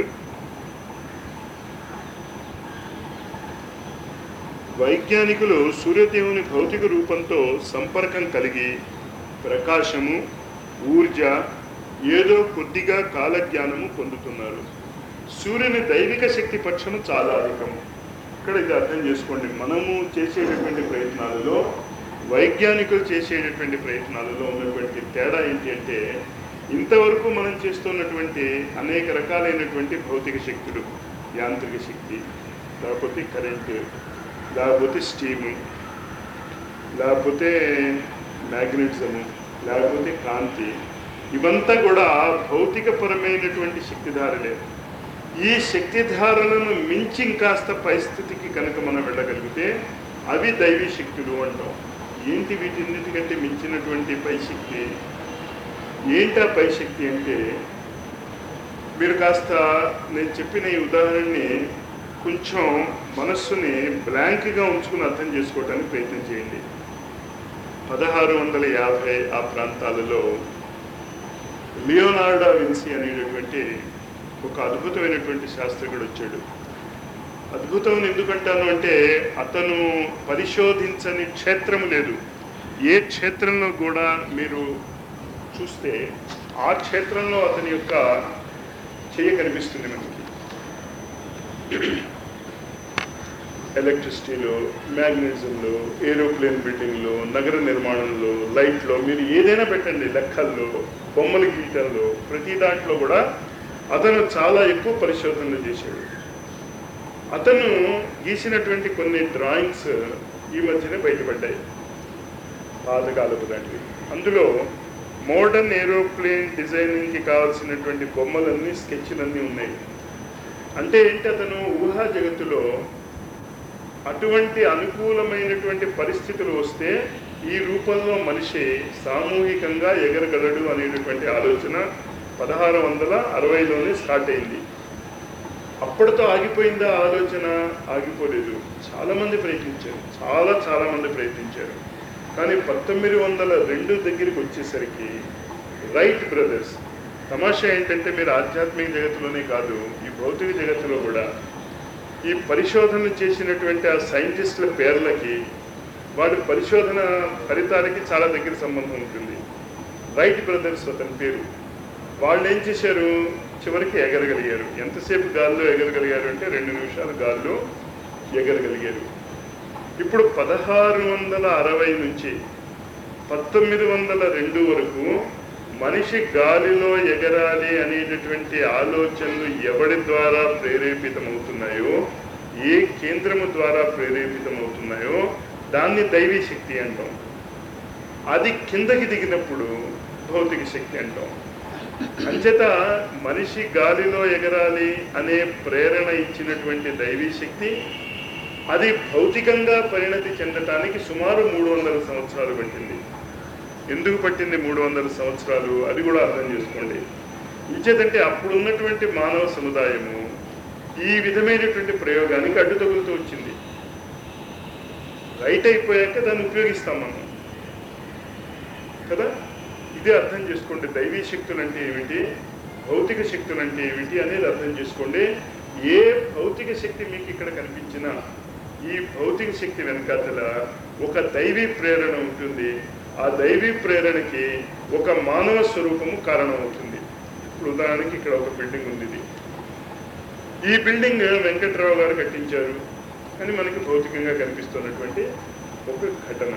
వైజ్ఞానికులు సూర్యదేవుని భౌతిక రూపంతో సంపర్కం కలిగి ప్రకాశము ఊర్జ ఏదో కొద్దిగా కాలజ్ఞానము పొందుతున్నారు సూర్యుని దైవిక శక్తి పక్షము చాలా అధికము ఇక్కడ ఇది అర్థం చేసుకోండి మనము చేసేటటువంటి ప్రయత్నాలలో వైజ్ఞానికులు చేసేటటువంటి ప్రయత్నాలలో ఉన్నటువంటి తేడా ఏంటి అంటే ఇంతవరకు మనం చేస్తున్నటువంటి అనేక రకాలైనటువంటి భౌతిక శక్తులు యాంత్రిక శక్తి లేకపోతే కరెంటు లేకపోతే స్టీము లేకపోతే మ్యాగ్నెటిజము లేకపోతే కాంతి ఇవంతా కూడా భౌతికపరమైనటువంటి శక్తిధారలే ఈ శక్తిధారలను మించి ఇంకాస్త పరిస్థితికి కనుక మనం వెళ్ళగలిగితే అవి దైవీ శక్తులు అంటాం ఏంటి వీటిన్నిటికంటే మించినటువంటి పైశక్తి ఏంటా పైశక్తి అంటే మీరు కాస్త నేను చెప్పిన ఈ ఉదాహరణని కొంచెం మనస్సుని బ్లాంక్గా ఉంచుకుని అర్థం చేసుకోవడానికి ప్రయత్నం చేయండి పదహారు వందల యాభై ఆ ప్రాంతాలలో లియోనార్డా విన్సీ అనేటటువంటి ఒక అద్భుతమైనటువంటి శాస్త్రజ్ఞుడు వచ్చాడు అద్భుతం ఎందుకంటాను అంటే అతను పరిశోధించని క్షేత్రం లేదు ఏ క్షేత్రంలో కూడా మీరు చూస్తే ఆ క్షేత్రంలో అతని యొక్క చెయ్యి కనిపిస్తుంది మనకి ఎలక్ట్రిసిటీలో మ్యాగ్నెటిజంలో ఏరోప్లేన్ బిల్డింగ్లో నగర నిర్మాణంలో లైట్లో మీరు ఏదైనా పెట్టండి లెక్కల్లో బొమ్మలు గీయటంలో ప్రతి దాంట్లో కూడా అతను చాలా ఎక్కువ పరిశోధనలు చేశాడు అతను గీసినటువంటి కొన్ని డ్రాయింగ్స్ ఈ మధ్యనే బయటపడ్డాయి పాతకాలపు లాంటివి అందులో మోడర్న్ ఏరోప్లేన్ డిజైనింగ్కి కావాల్సినటువంటి బొమ్మలన్నీ స్కెచ్లన్నీ ఉన్నాయి అంటే ఏంటి అతను ఊహా జగత్తులో అటువంటి అనుకూలమైనటువంటి పరిస్థితులు వస్తే ఈ రూపంలో మనిషి సామూహికంగా ఎగరగలడు అనేటటువంటి ఆలోచన పదహారు వందల అరవైలోనే స్టార్ట్ అయింది అప్పటితో ఆగిపోయిందా ఆలోచన ఆగిపోలేదు చాలామంది ప్రయత్నించారు చాలా చాలామంది ప్రయత్నించారు కానీ పంతొమ్మిది వందల రెండు దగ్గరికి వచ్చేసరికి రైట్ బ్రదర్స్ తమాషా ఏంటంటే మీరు ఆధ్యాత్మిక జగత్తులోనే కాదు ఈ భౌతిక జగత్తులో కూడా ఈ పరిశోధనలు చేసినటువంటి ఆ సైంటిస్టుల పేర్లకి వాడి పరిశోధన ఫలితాలకి చాలా దగ్గర సంబంధం ఉంటుంది రైట్ బ్రదర్స్ అతని పేరు వాళ్ళు ఏం చేశారు చివరికి ఎగరగలిగారు ఎంతసేపు గాల్లో ఎగరగలిగారు అంటే రెండు నిమిషాలు గాల్లో ఎగరగలిగారు ఇప్పుడు పదహారు వందల అరవై నుంచి పంతొమ్మిది వందల రెండు వరకు మనిషి గాలిలో ఎగరాలి అనేటటువంటి ఆలోచనలు ఎవడి ద్వారా ప్రేరేపితమవుతున్నాయో ఏ కేంద్రము ద్వారా ప్రేరేపితమవుతున్నాయో దాన్ని దైవీ శక్తి అంటాం అది కిందకి దిగినప్పుడు భౌతిక శక్తి అంటాం అంచేత మనిషి గాలిలో ఎగరాలి అనే ప్రేరణ ఇచ్చినటువంటి దైవీ శక్తి అది భౌతికంగా పరిణతి చెందటానికి సుమారు మూడు వందల సంవత్సరాలు పట్టింది ఎందుకు పట్టింది మూడు వందల సంవత్సరాలు అది కూడా అర్థం చేసుకోండి ఇంచేతంటే అప్పుడు ఉన్నటువంటి మానవ సముదాయము ఈ విధమైనటువంటి ప్రయోగానికి అడ్డు తగులుతూ వచ్చింది రైట్ అయిపోయాక దాన్ని ఉపయోగిస్తాం మనం కదా ఇదే అర్థం చేసుకోండి దైవీ శక్తులు అంటే ఏమిటి భౌతిక శక్తులు అంటే ఏమిటి అనేది అర్థం చేసుకోండి ఏ భౌతిక శక్తి మీకు ఇక్కడ కనిపించినా ఈ భౌతిక శక్తి వెనకాతల ఒక దైవీ ప్రేరణ ఉంటుంది ఆ దైవీ ప్రేరణకి ఒక మానవ స్వరూపము కారణం అవుతుంది ఇప్పుడు ఉదాహరణకి ఇక్కడ ఒక బిల్డింగ్ ఉంది ఇది ఈ బిల్డింగ్ వెంకట్రావు గారు కట్టించారు అని మనకి భౌతికంగా కనిపిస్తున్నటువంటి ఒక ఘటన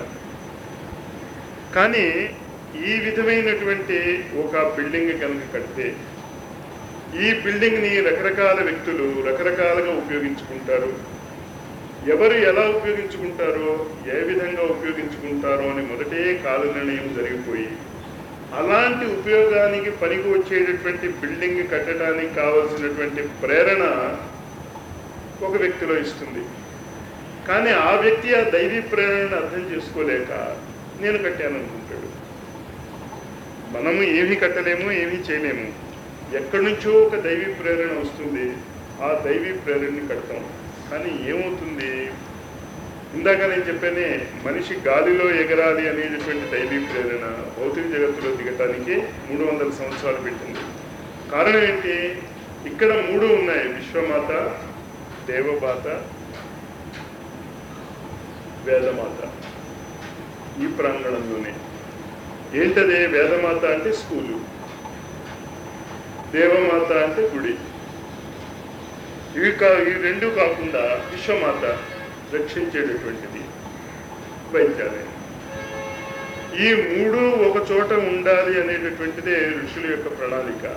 కానీ ఈ విధమైనటువంటి ఒక బిల్డింగ్ కనుక కడితే ఈ బిల్డింగ్ని రకరకాల వ్యక్తులు రకరకాలుగా ఉపయోగించుకుంటారు ఎవరు ఎలా ఉపయోగించుకుంటారో ఏ విధంగా ఉపయోగించుకుంటారో అని మొదటే కాల నిర్ణయం జరిగిపోయి అలాంటి ఉపయోగానికి పనికి వచ్చేటటువంటి బిల్డింగ్ కట్టడానికి కావలసినటువంటి ప్రేరణ ఒక వ్యక్తిలో ఇస్తుంది కానీ ఆ వ్యక్తి ఆ దైవీ ప్రేరణను అర్థం చేసుకోలేక నేను కట్టాను అనుకుంటాడు మనము ఏమీ కట్టలేము ఏమీ చేయలేము ఎక్కడి నుంచో ఒక దైవీ ప్రేరణ వస్తుంది ఆ దైవీ ప్రేరణని కడతాం కానీ ఏమవుతుంది ఇందాక నేను చెప్పానే మనిషి గాలిలో ఎగరాలి అనేటటువంటి దైవీ ప్రేరణ భౌతిక జగత్తులో దిగటానికి మూడు వందల సంవత్సరాలు పెట్టింది కారణం ఏంటి ఇక్కడ మూడు ఉన్నాయి విశ్వమాత దేవమాత వేదమాత ఈ ప్రాంగణంలోనే ఏంటది వేదమాత అంటే స్కూలు దేవమాత అంటే గుడి ఇవి కా ఈ రెండు కాకుండా విశ్వమాత రక్షించేటటువంటిది వైద్యాలయం ఈ మూడు ఒక చోట ఉండాలి అనేటటువంటిదే ఋషుల యొక్క ప్రణాళిక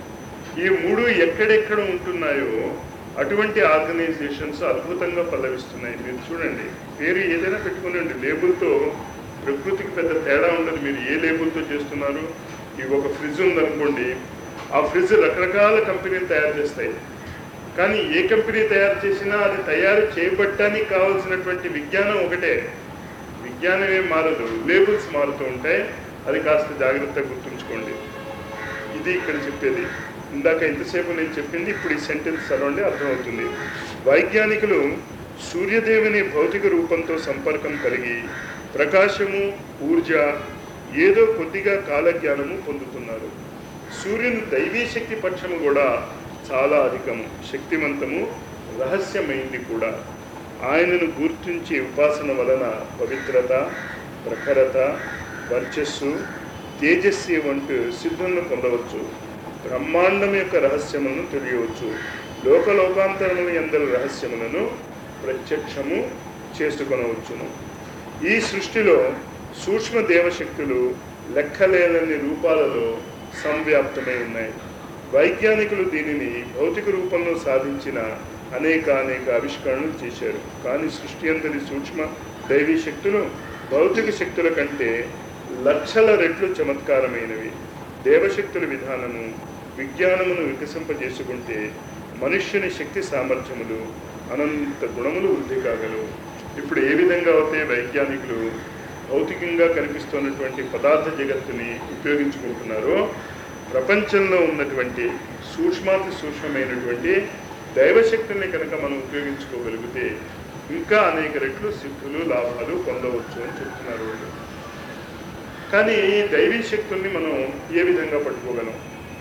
ఈ మూడు ఎక్కడెక్కడ ఉంటున్నాయో అటువంటి ఆర్గనైజేషన్స్ అద్భుతంగా పల్లవిస్తున్నాయి మీరు చూడండి పేరు ఏదైనా పెట్టుకునండి లేబుల్తో ప్రకృతికి పెద్ద తేడా ఉండదు మీరు ఏ లేబుల్తో చేస్తున్నారు ఇవి ఒక ఫ్రిడ్జ్ ఉందనుకోండి ఆ ఫ్రిడ్జ్ రకరకాల కంపెనీలు తయారు చేస్తాయి కానీ ఏ కంపెనీ తయారు చేసినా అది తయారు చేయబట్టడానికి కావాల్సినటువంటి విజ్ఞానం ఒకటే విజ్ఞానం ఏం మారదు లేబుల్స్ మారుతూ ఉంటాయి అది కాస్త జాగ్రత్తగా గుర్తుంచుకోండి ఇది ఇక్కడ చెప్పేది ఇందాక ఇంతసేపు నేను చెప్పింది ఇప్పుడు ఈ సెంటెన్స్ చదవండి అర్థమవుతుంది వైజ్ఞానికులు సూర్యదేవుని భౌతిక రూపంతో సంపర్కం కలిగి ప్రకాశము ఊర్జ ఏదో కొద్దిగా కాలజ్ఞానము పొందుతున్నారు సూర్యుని దైవీ శక్తి పక్షము కూడా చాలా అధికము శక్తివంతము రహస్యమైంది కూడా ఆయనను గుర్తించి ఉపాసన వలన పవిత్రత ప్రఖరత వర్చస్సు తేజస్వి వంటి సిద్ధులను పొందవచ్చు బ్రహ్మాండం యొక్క రహస్యములను తెలియవచ్చు లోకలోకాంతరముల ఎందరి రహస్యములను ప్రత్యక్షము చేసుకొనవచ్చును ఈ సృష్టిలో సూక్ష్మ దేవశక్తులు లెక్కలేనన్ని రూపాలలో సంవ్యాప్తమై ఉన్నాయి వైజ్ఞానికులు దీనిని భౌతిక రూపంలో సాధించిన అనేక అనేక ఆవిష్కరణలు చేశారు కానీ సృష్టి అంతటి సూక్ష్మ దైవీ శక్తులు భౌతిక శక్తుల కంటే లక్షల రెట్లు చమత్కారమైనవి దేవశక్తుల విధానము విజ్ఞానమును వికసింపజేసుకుంటే మనుష్యుని శక్తి సామర్థ్యములు అనంత గుణములు వృద్ధి కాగలవు ఇప్పుడు ఏ విధంగా అయితే వైజ్ఞానికులు భౌతికంగా కనిపిస్తున్నటువంటి పదార్థ జగత్తుని ఉపయోగించుకుంటున్నారో ప్రపంచంలో ఉన్నటువంటి సూక్ష్మాతి సూక్ష్మమైనటువంటి దైవశక్తుల్ని కనుక మనం ఉపయోగించుకోగలిగితే ఇంకా అనేక రెట్లు సిద్ధులు లాభాలు పొందవచ్చు అని చెప్తున్నారు వాళ్ళు కానీ ఈ దైవీ శక్తుల్ని మనం ఏ విధంగా పట్టుకోగలం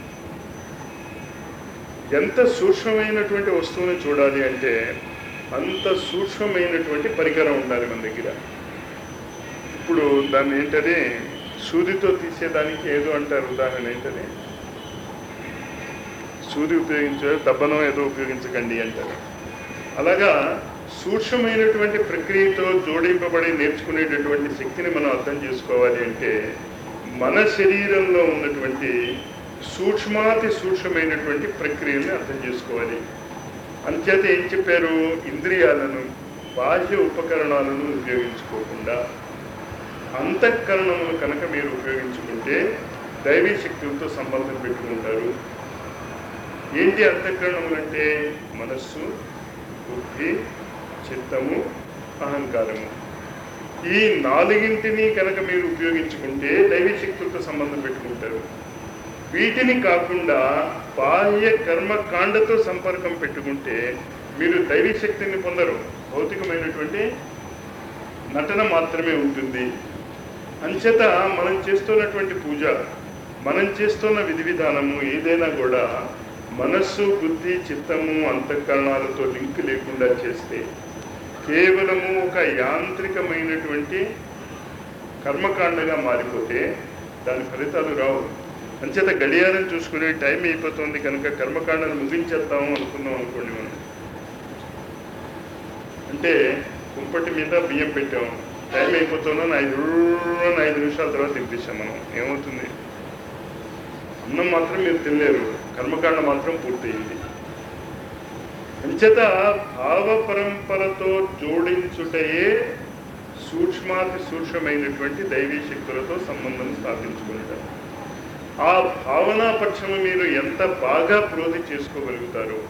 ఎంత సూక్ష్మమైనటువంటి వస్తువుని చూడాలి అంటే అంత సూక్ష్మమైనటువంటి పరికరం ఉండాలి మన దగ్గర ఇప్పుడు దాన్ని ఏంటది సూదితో తీసేదానికి ఏదో అంటారు ఉదాహరణ ఏంటది సూది ఉపయోగించే దబ్బనం ఏదో ఉపయోగించకండి అంటారు అలాగా సూక్ష్మమైనటువంటి ప్రక్రియతో జోడింపబడి నేర్చుకునేటటువంటి శక్తిని మనం అర్థం చేసుకోవాలి అంటే మన శరీరంలో ఉన్నటువంటి సూక్ష్మాతి సూక్ష్మమైనటువంటి ప్రక్రియల్ని అర్థం చేసుకోవాలి అంచేత ఏం చెప్పారు ఇంద్రియాలను బాహ్య ఉపకరణాలను ఉపయోగించుకోకుండా అంతఃకరణములు కనుక మీరు ఉపయోగించుకుంటే దైవీ శక్తులతో సంబంధం పెట్టుకుంటారు ఏంటి అంతఃకరణములు అంటే మనస్సు బుద్ధి చిత్తము అహంకారము ఈ నాలుగింటిని కనుక మీరు ఉపయోగించుకుంటే దైవీ శక్తులతో సంబంధం పెట్టుకుంటారు వీటిని కాకుండా బాహ్య కర్మకాండతో సంపర్కం పెట్టుకుంటే మీరు దైవీ శక్తిని పొందరు భౌతికమైనటువంటి నటన మాత్రమే ఉంటుంది అంచేత మనం చేస్తున్నటువంటి పూజ మనం చేస్తున్న విధి విధానము ఏదైనా కూడా మనస్సు బుద్ధి చిత్తము అంతఃకరణాలతో లింక్ లేకుండా చేస్తే కేవలము ఒక యాంత్రికమైనటువంటి కర్మకాండగా మారిపోతే దాని ఫలితాలు రావు అంచేత గడియారం చూసుకుని టైం అయిపోతుంది కనుక కర్మకాండను ముగించేద్దాము అనుకున్నాం అనుకోండి మనం అంటే కుంపటి మీద బియ్యం పెట్టాం టైం అయిపోతుందని ఐదు రూరని ఐదు నిమిషాల తర్వాత తినిపించాం మనం ఏమవుతుంది అన్నం మాత్రం మీరు తినలేరు కర్మకాండ మాత్రం పూర్తయింది అంచేత భావ పరంపరతో జోడించుటయే సూక్ష్మాతి సూక్ష్మమైనటువంటి దైవీ శక్తులతో సంబంధం స్థాపించుకుంటారు ఆ భావనా పక్షము మీరు ఎంత బాగా ప్రోధి చేసుకోగలుగుతారో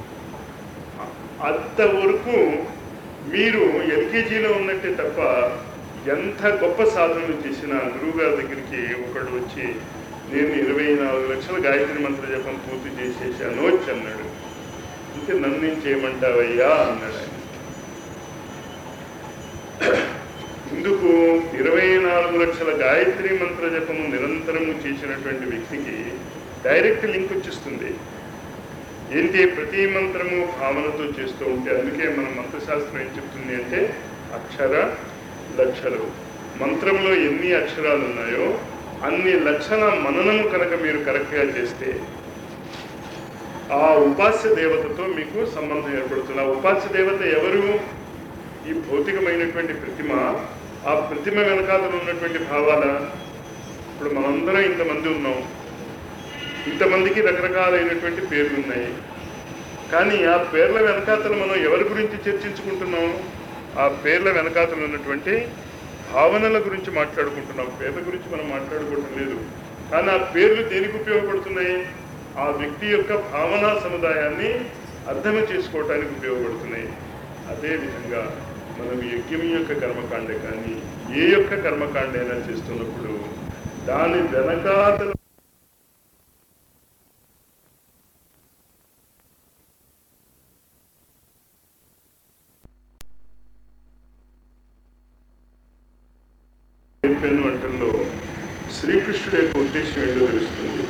అంతవరకు మీరు ఎల్కేజీలో ఉన్నట్టే తప్ప ఎంత గొప్ప సాధనలు చేసినా గురువుగారి దగ్గరికి ఒకడు వచ్చి నేను ఇరవై నాలుగు లక్షల గాయత్రి మంత్ర జపం పూర్తి చేసేసాను వచ్చి అన్నాడు అంటే నన్ను ఏం చేయమంటావయ్యా అన్నాడు ఆయన ఇందుకు ఇరవై నాలుగు లక్షల గాయత్రి మంత్ర జపము నిరంతరము చేసినటువంటి వ్యక్తికి డైరెక్ట్ లింక్ వచ్చేస్తుంది ఏంటి ప్రతి మంత్రము భావనతో చేస్తూ ఉంటే అందుకే మన మంత్రశాస్త్రం ఏం చెప్తుంది అంటే అక్షర లక్షలు మంత్రంలో ఎన్ని అక్షరాలు ఉన్నాయో అన్ని లక్షల మననము కనుక మీరు కరెక్ట్గా చేస్తే ఆ ఉపాస్య దేవతతో మీకు సంబంధం ఏర్పడుతుంది ఆ ఉపాస్య దేవత ఎవరు ఈ భౌతికమైనటువంటి ప్రతిమ ఆ ప్రతిమ వెనకాతలు ఉన్నటువంటి భావాల ఇప్పుడు మనందరం ఇంతమంది ఉన్నాం ఇంతమందికి రకరకాలైనటువంటి పేర్లు ఉన్నాయి కానీ ఆ పేర్ల వెనకాతలు మనం ఎవరి గురించి చర్చించుకుంటున్నాం ఆ పేర్ల వెనకాతలు ఉన్నటువంటి భావనల గురించి మాట్లాడుకుంటున్నాం పేర్ల గురించి మనం మాట్లాడుకోవటం లేదు కానీ ఆ పేర్లు దేనికి ఉపయోగపడుతున్నాయి ఆ వ్యక్తి యొక్క భావనా సముదాయాన్ని అర్థం చేసుకోవటానికి ఉపయోగపడుతున్నాయి అదేవిధంగా మనం యజ్ఞం యొక్క కర్మకాండ కానీ ఏ యొక్క కర్మకాండ అయినా చేస్తున్నప్పుడు దాని వెనకాతల పెన్ను వంటల్లో శ్రీకృష్ణుడి యొక్క ఉద్దేశం ఏంటో తెలుస్తుంది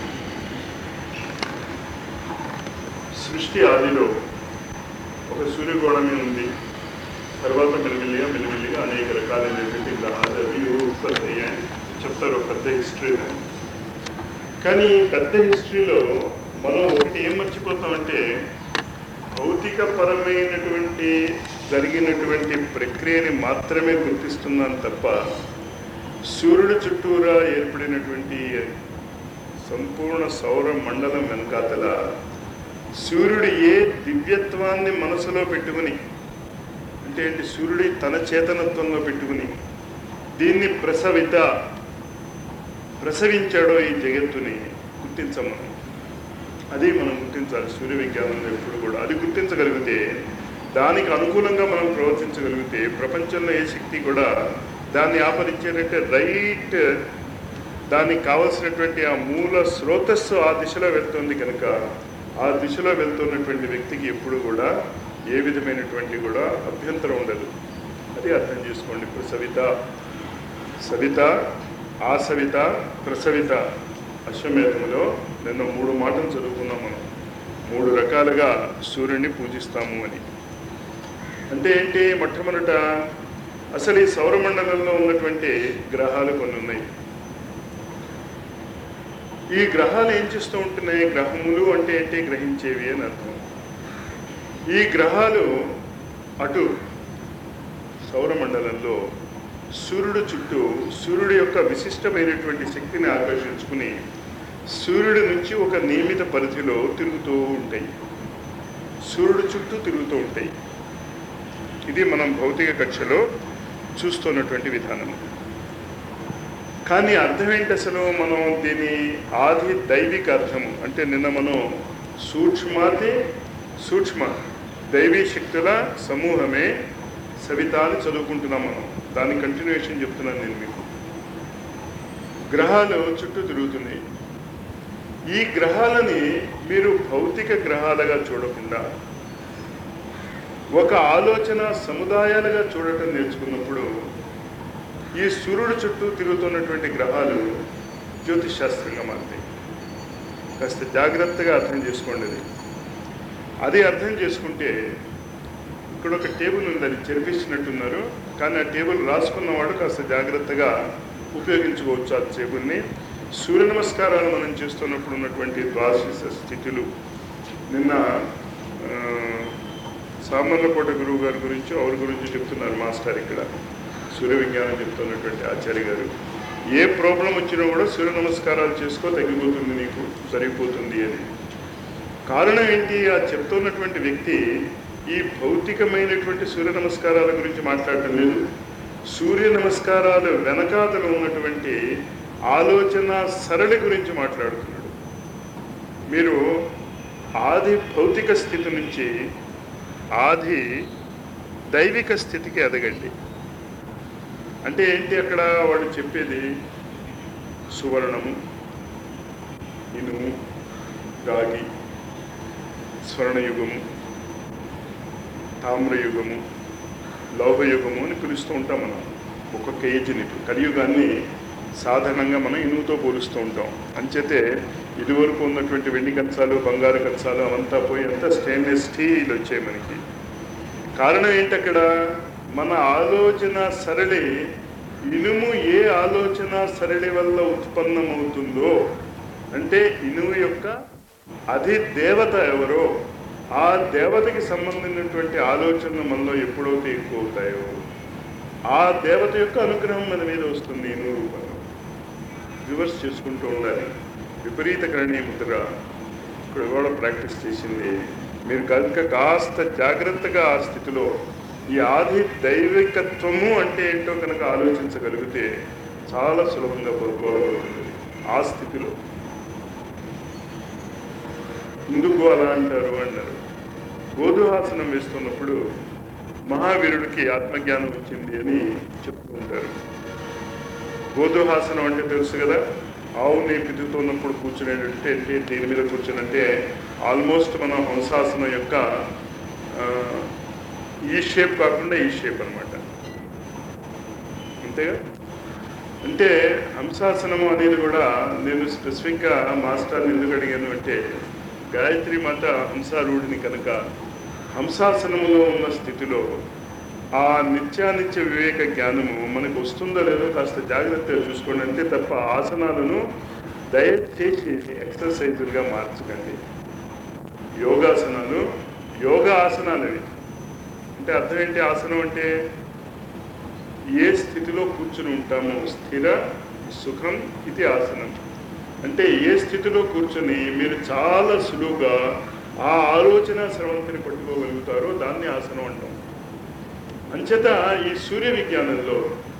సృష్టి ఆదిలో ఒక సూర్యగోళమే ఉంది తర్వాత మెల్లిమెల్లిగా మెల్లిమెల్లిగా అనేక రకాలైనటువంటి గ్రహాలు అవి ఉత్పత్తి అయ్యాయని చెప్తారు ఒక పెద్ద హిస్టరీ కానీ ఈ పెద్ద హిస్టరీలో మనం ఒకటి ఏం మర్చిపోతామంటే భౌతిక పరమైనటువంటి జరిగినటువంటి ప్రక్రియని మాత్రమే గుర్తిస్తున్నాం తప్ప సూర్యుడి చుట్టూరా ఏర్పడినటువంటి సంపూర్ణ సౌర మండలం వెనకాతల సూర్యుడు ఏ దివ్యత్వాన్ని మనసులో పెట్టుకుని అంటే ఏంటి సూర్యుడి తన చేతనత్వంలో పెట్టుకుని దీన్ని ప్రసవిత ప్రసవించాడో ఈ జగత్తుని గుర్తించము అది మనం గుర్తించాలి సూర్య విజ్ఞానంలో ఎప్పుడు కూడా అది గుర్తించగలిగితే దానికి అనుకూలంగా మనం ప్రవర్తించగలిగితే ప్రపంచంలో ఏ శక్తి కూడా దాన్ని ఆపరించేటంటే రైట్ దానికి కావలసినటువంటి ఆ మూల స్రోతస్సు ఆ దిశలో వెళ్తుంది కనుక ఆ దిశలో వెళ్తున్నటువంటి వ్యక్తికి ఎప్పుడు కూడా ఏ విధమైనటువంటి కూడా అభ్యంతరం ఉండదు అది అర్థం చేసుకోండి ఇప్పుడు సవిత సవిత ఆ సవిత ప్రసవిత అశ్వమేధంలో నిన్న మూడు మాటలు చదువుకున్నాం మనం మూడు రకాలుగా సూర్యుడిని పూజిస్తాము అని అంటే ఏంటి మొట్టమొదట అసలు ఈ సౌరమండలంలో ఉన్నటువంటి గ్రహాలు కొన్ని ఉన్నాయి ఈ గ్రహాలు ఏం చేస్తూ ఉంటున్నాయి గ్రహములు అంటే ఏంటి గ్రహించేవి అని అర్థం ఈ గ్రహాలు అటు సౌరమండలంలో సూర్యుడు చుట్టూ సూర్యుడి యొక్క విశిష్టమైనటువంటి శక్తిని ఆకర్షించుకుని సూర్యుడి నుంచి ఒక నియమిత పరిధిలో తిరుగుతూ ఉంటాయి సూర్యుడు చుట్టూ తిరుగుతూ ఉంటాయి ఇది మనం భౌతిక కక్షలో చూస్తున్నటువంటి విధానం కానీ అర్థం ఏంటి అసలు మనం దీని ఆది దైవిక అర్థము అంటే నిన్న మనం సూక్ష్మాతి సూక్ష్మ దైవీ శక్తుల సమూహమే సవిత అని చదువుకుంటున్నాం మనం దాని కంటిన్యూషన్ చెప్తున్నాను నేను మీకు గ్రహాలు చుట్టూ తిరుగుతున్నాయి ఈ గ్రహాలని మీరు భౌతిక గ్రహాలుగా చూడకుండా ఒక ఆలోచన సముదాయాలుగా చూడటం నేర్చుకున్నప్పుడు ఈ సూర్యుడు చుట్టూ తిరుగుతున్నటువంటి గ్రహాలు జ్యోతిష్ శాస్త్రంగా మారుతాయి కాస్త జాగ్రత్తగా అర్థం చేసుకోండి అది అది అర్థం చేసుకుంటే ఇక్కడ ఒక టేబుల్ ఉంది అది చెరిపించినట్టున్నారు కానీ ఆ టేబుల్ రాసుకున్నవాడు కాస్త జాగ్రత్తగా ఉపయోగించుకోవచ్చు ఆ టేబుల్ని సూర్య నమస్కారాలు మనం చేస్తున్నప్పుడు ఉన్నటువంటి ద్వాదశ స్థితులు నిన్న ఆ, సామర్లకోట గురువు గారి గురించి ఎవరి గురించి చెప్తున్నారు మాస్టర్ ఇక్కడ సూర్య విజ్ఞానం చెప్తున్నటువంటి ఆచార్య గారు ఏ ప్రాబ్లం వచ్చినా కూడా సూర్య నమస్కారాలు చేసుకో తగ్గిపోతుంది నీకు సరిపోతుంది అని కారణం ఏంటి ఆ చెప్తున్నటువంటి వ్యక్తి ఈ భౌతికమైనటువంటి సూర్య నమస్కారాల గురించి మాట్లాడటం లేదు సూర్య నమస్కారాలు వెనకాతలు ఉన్నటువంటి ఆలోచన సరళి గురించి మాట్లాడుతున్నాడు మీరు ఆది భౌతిక స్థితి నుంచి ఆది దైవిక స్థితికి ఎదగండి అంటే ఏంటి అక్కడ వాడు చెప్పేది సువర్ణము ఇనుము రాగి స్వర్ణయుగము తామ్రయుగము లౌహయుగము అని పిలుస్తూ ఉంటాం మనం ఒక్కొక్క ఏజ్ని ఇప్పుడు కలియుగాన్ని సాధారణంగా మనం ఇనుముతో పోలుస్తూ ఉంటాం అంచేతే ఇదివరకు ఉన్నటువంటి వెండి కంచాలు బంగారు కంచాలు అవంతా పోయి అంతా స్టెయిన్లెస్ స్టీల్ వచ్చాయి మనకి కారణం ఏంటి అక్కడ మన ఆలోచన సరళి ఇనుము ఏ ఆలోచన సరళి వల్ల ఉత్పన్నమవుతుందో అంటే ఇనుము యొక్క అది దేవత ఎవరో ఆ దేవతకి సంబంధించినటువంటి ఆలోచనలు మనలో ఎప్పుడైతే ఎక్కువ అవుతాయో ఆ దేవత యొక్క అనుగ్రహం మన మీద వస్తుంది ఇనుము రూపంలో రివర్స్ చేసుకుంటూ ఉండాలి విపరీత కరణీయ ముద్ర ఇక్కడ కూడా ప్రాక్టీస్ చేసింది మీరు కనుక కాస్త జాగ్రత్తగా ఆ స్థితిలో ఈ ఆది దైవికత్వము అంటే ఏంటో కనుక ఆలోచించగలిగితే చాలా సులభంగా పొందుకోగలుగుతుంది ఆ స్థితిలో ఎందుకు అలా అంటారు అన్నారు గోధుహాసనం వేస్తున్నప్పుడు మహావీరుడికి ఆత్మజ్ఞానం వచ్చింది అని చెప్తూ ఉంటారు గోధుహాసనం అంటే తెలుసు కదా ఆవుని పితుకుతున్నప్పుడు కూర్చునేటంటే అంటే దీని మీద కూర్చునంటే ఆల్మోస్ట్ మనం హంసాసనం యొక్క ఆ, ఈ షేప్ కాకుండా ఈ షేప్ అన్నమాట అంతేగా అంటే హంసాసనము అనేది కూడా నేను స్పెసిఫిక్గా మాస్టర్ని ఎందుకు అడిగాను అంటే గాయత్రి మాత హంసారూఢిని కనుక హంసాసనములో ఉన్న స్థితిలో ఆ నిత్యానిత్య వివేక జ్ఞానము మనకు వస్తుందో లేదో కాస్త జాగ్రత్తగా చూసుకోండి అంతే తప్ప ఆసనాలను దయచేసి ఎక్సర్సైజులుగా మార్చకండి యోగాసనాలు యోగా ఆసనాలు ఇవి అంటే అర్థం ఏంటి ఆసనం అంటే ఏ స్థితిలో కూర్చుని ఉంటామో స్థిర సుఖం ఇది ఆసనం అంటే ఏ స్థితిలో కూర్చొని మీరు చాలా సులువుగా ఆ ఆలోచన స్రవంతిని పట్టుకోగలుగుతారో దాన్ని ఆసనం అంటాం అంచేత ఈ సూర్య విజ్ఞానంలో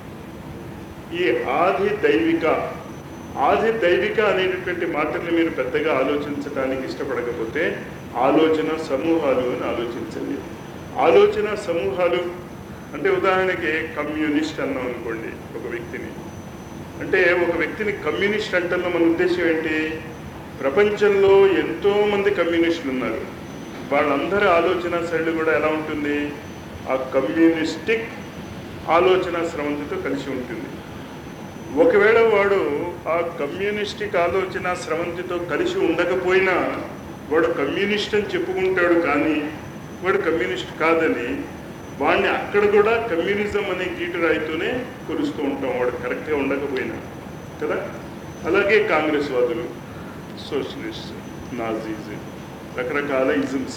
ఈ ఆది దైవిక ఆది దైవిక అనేటటువంటి మాటల్ని మీరు పెద్దగా ఆలోచించడానికి ఇష్టపడకపోతే ఆలోచన సమూహాలు అని ఆలోచించండి ఆలోచన సమూహాలు అంటే ఉదాహరణకి కమ్యూనిస్ట్ అన్నాం అనుకోండి ఒక వ్యక్తిని అంటే ఒక వ్యక్తిని కమ్యూనిస్ట్ అంటే మన ఉద్దేశం ఏంటి ప్రపంచంలో ఎంతో మంది కమ్యూనిస్టులు ఉన్నారు వాళ్ళందరి ఆలోచన శైలి కూడా ఎలా ఉంటుంది ఆ కమ్యూనిస్టిక్ ఆలోచన స్రవంతితో కలిసి ఉంటుంది ఒకవేళ వాడు ఆ కమ్యూనిస్టిక్ ఆలోచన స్రవంతితో కలిసి ఉండకపోయినా వాడు కమ్యూనిస్ట్ అని చెప్పుకుంటాడు కానీ వాడు కమ్యూనిస్ట్ కాదని వాడిని అక్కడ కూడా కమ్యూనిజం అనే గీటురాయితోనే కొలుస్తూ ఉంటాం వాడు కరెక్ట్గా ఉండకపోయినా కదా అలాగే కాంగ్రెస్ వాదులు సోషలిస్ట్ నాజీస్ రకరకాల ఇజమ్స్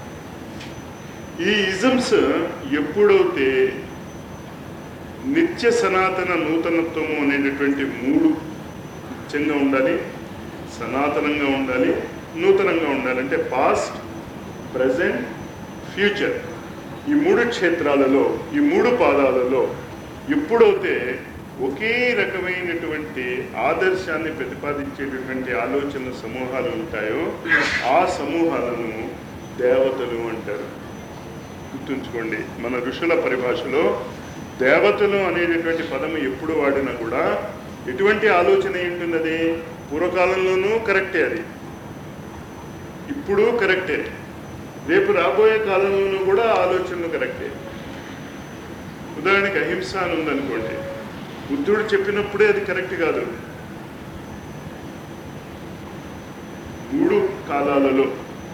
ఈ ఇజమ్స్ ఎప్పుడైతే నిత్య సనాతన నూతనత్వము అనేటటువంటి మూడు నిత్యంగా ఉండాలి సనాతనంగా ఉండాలి నూతనంగా ఉండాలి అంటే పాస్ట్ ప్రజెంట్ ఫ్యూచర్ ఈ మూడు క్షేత్రాలలో ఈ మూడు పాదాలలో ఎప్పుడైతే ఒకే రకమైనటువంటి ఆదర్శాన్ని ప్రతిపాదించేటటువంటి ఆలోచన సమూహాలు ఉంటాయో ఆ సమూహాలను దేవతలు అంటారు గుర్తుంచుకోండి మన ఋషుల పరిభాషలో దేవతలు అనేటటువంటి పదము ఎప్పుడు వాడినా కూడా ఎటువంటి ఆలోచన ఏంటుంది అది పూర్వకాలంలోనూ కరెక్టే అది ఇప్పుడు కరెక్టే రేపు రాబోయే కాలంలోనూ కూడా ఆలోచనలు కరెక్టే ఉదాహరణకి అహింస అని ఉందనుకోండి బుద్ధుడు చెప్పినప్పుడే అది కరెక్ట్ కాదు మూడు కాలాలలో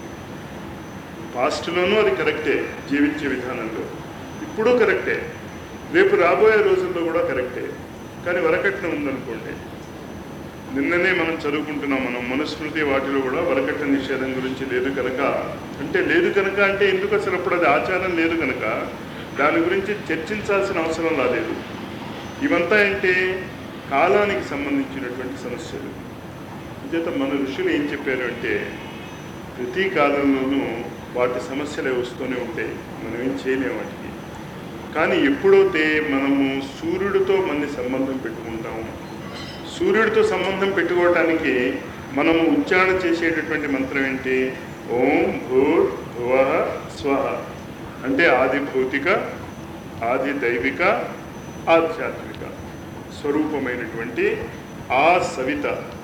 పాస్ట్లోనూ అది కరెక్టే జీవించే విధానంలో ఇప్పుడు కరెక్టే రేపు రాబోయే రోజుల్లో కూడా కరెక్టే కానీ వరకట్నం ఉందనుకోండి నిన్ననే మనం చదువుకుంటున్నాం మనం మనుస్మృతి వాటిలో కూడా వరకట్న నిషేధం గురించి లేదు కనుక అంటే లేదు కనుక అంటే ఎందుకు అసలు అప్పుడు అది ఆచారం లేదు కనుక దాని గురించి చర్చించాల్సిన అవసరం రాలేదు ఇవంతా ఏంటి కాలానికి సంబంధించినటువంటి సమస్యలు అంచేత మన ఋషులు ఏం చెప్పారు అంటే ప్రతి కాలంలోనూ వాటి సమస్యలే వస్తూనే ఉంటాయి మనం ఏం చేయలేం వాటికి కానీ ఎప్పుడైతే మనము సూర్యుడితో మన సంబంధం పెట్టుకుంటాము సూర్యుడితో సంబంధం పెట్టుకోవటానికి మనము ఉచ్చారణ చేసేటటువంటి మంత్రం ఏంటి ఓం భూర్ భువ స్వహ అంటే ఆది భౌతిక ఆది దైవిక ఆధ్యాత్మిక స్వరూపమైనటువంటి ఆ సవిత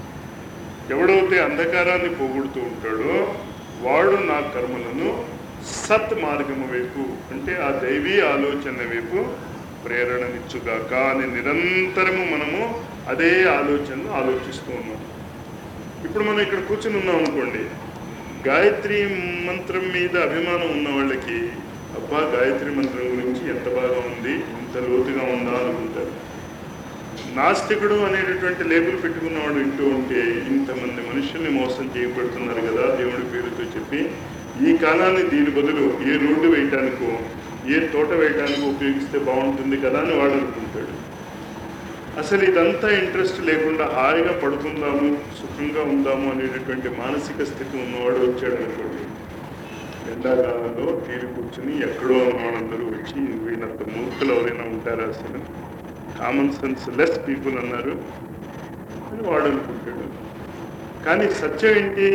ఎవడైతే అంధకారాన్ని పోగొడుతూ ఉంటాడో వాడు నా కర్మలను సత్ మార్గము వైపు అంటే ఆ దైవీ ఆలోచన వైపు ప్రేరణనిచ్చుగాక అని నిరంతరము మనము అదే ఆలోచనను ఆలోచిస్తూ ఉన్నాం ఇప్పుడు మనం ఇక్కడ కూర్చుని ఉన్నాం అనుకోండి గాయత్రి మంత్రం మీద అభిమానం ఉన్న వాళ్ళకి అబ్బా గాయత్రి మంత్రం గురించి ఎంత బాగా ఉంది ఇంత లోతుగా ఉందా అనుకుంటారు నాస్తికుడు అనేటటువంటి లేబుల్ పెట్టుకున్నవాడు వింటూ ఉంటే ఇంతమంది మనుషుల్ని మోసం చేయబడుతున్నారు కదా దేవుడి పేరుతో చెప్పి ఈ కాలాన్ని దీని బదులు ఏ రోడ్డు వేయటానికో ఏ తోట వేయటానికో ఉపయోగిస్తే బాగుంటుంది కదా అని వాడు అనుకుంటాడు అసలు ఇదంతా ఇంట్రెస్ట్ లేకుండా హాయిగా పడుకుందాము సుఖంగా ఉందాము అనేటటువంటి మానసిక స్థితి ఉన్నవాడు వచ్చాడు అనుకోండి ఎండాకాలంలో తీరు కూర్చుని ఎక్కడో ఉన్నవాళ్ళందరూ వచ్చి వీళ్ళంత మూర్ఖులు ఎవరైనా ఉంటారా అసలు కామన్ సెన్స్ లెస్ పీపుల్ అన్నారు అని వాడు అనుకుంటాడు కానీ సత్యం ఏంటి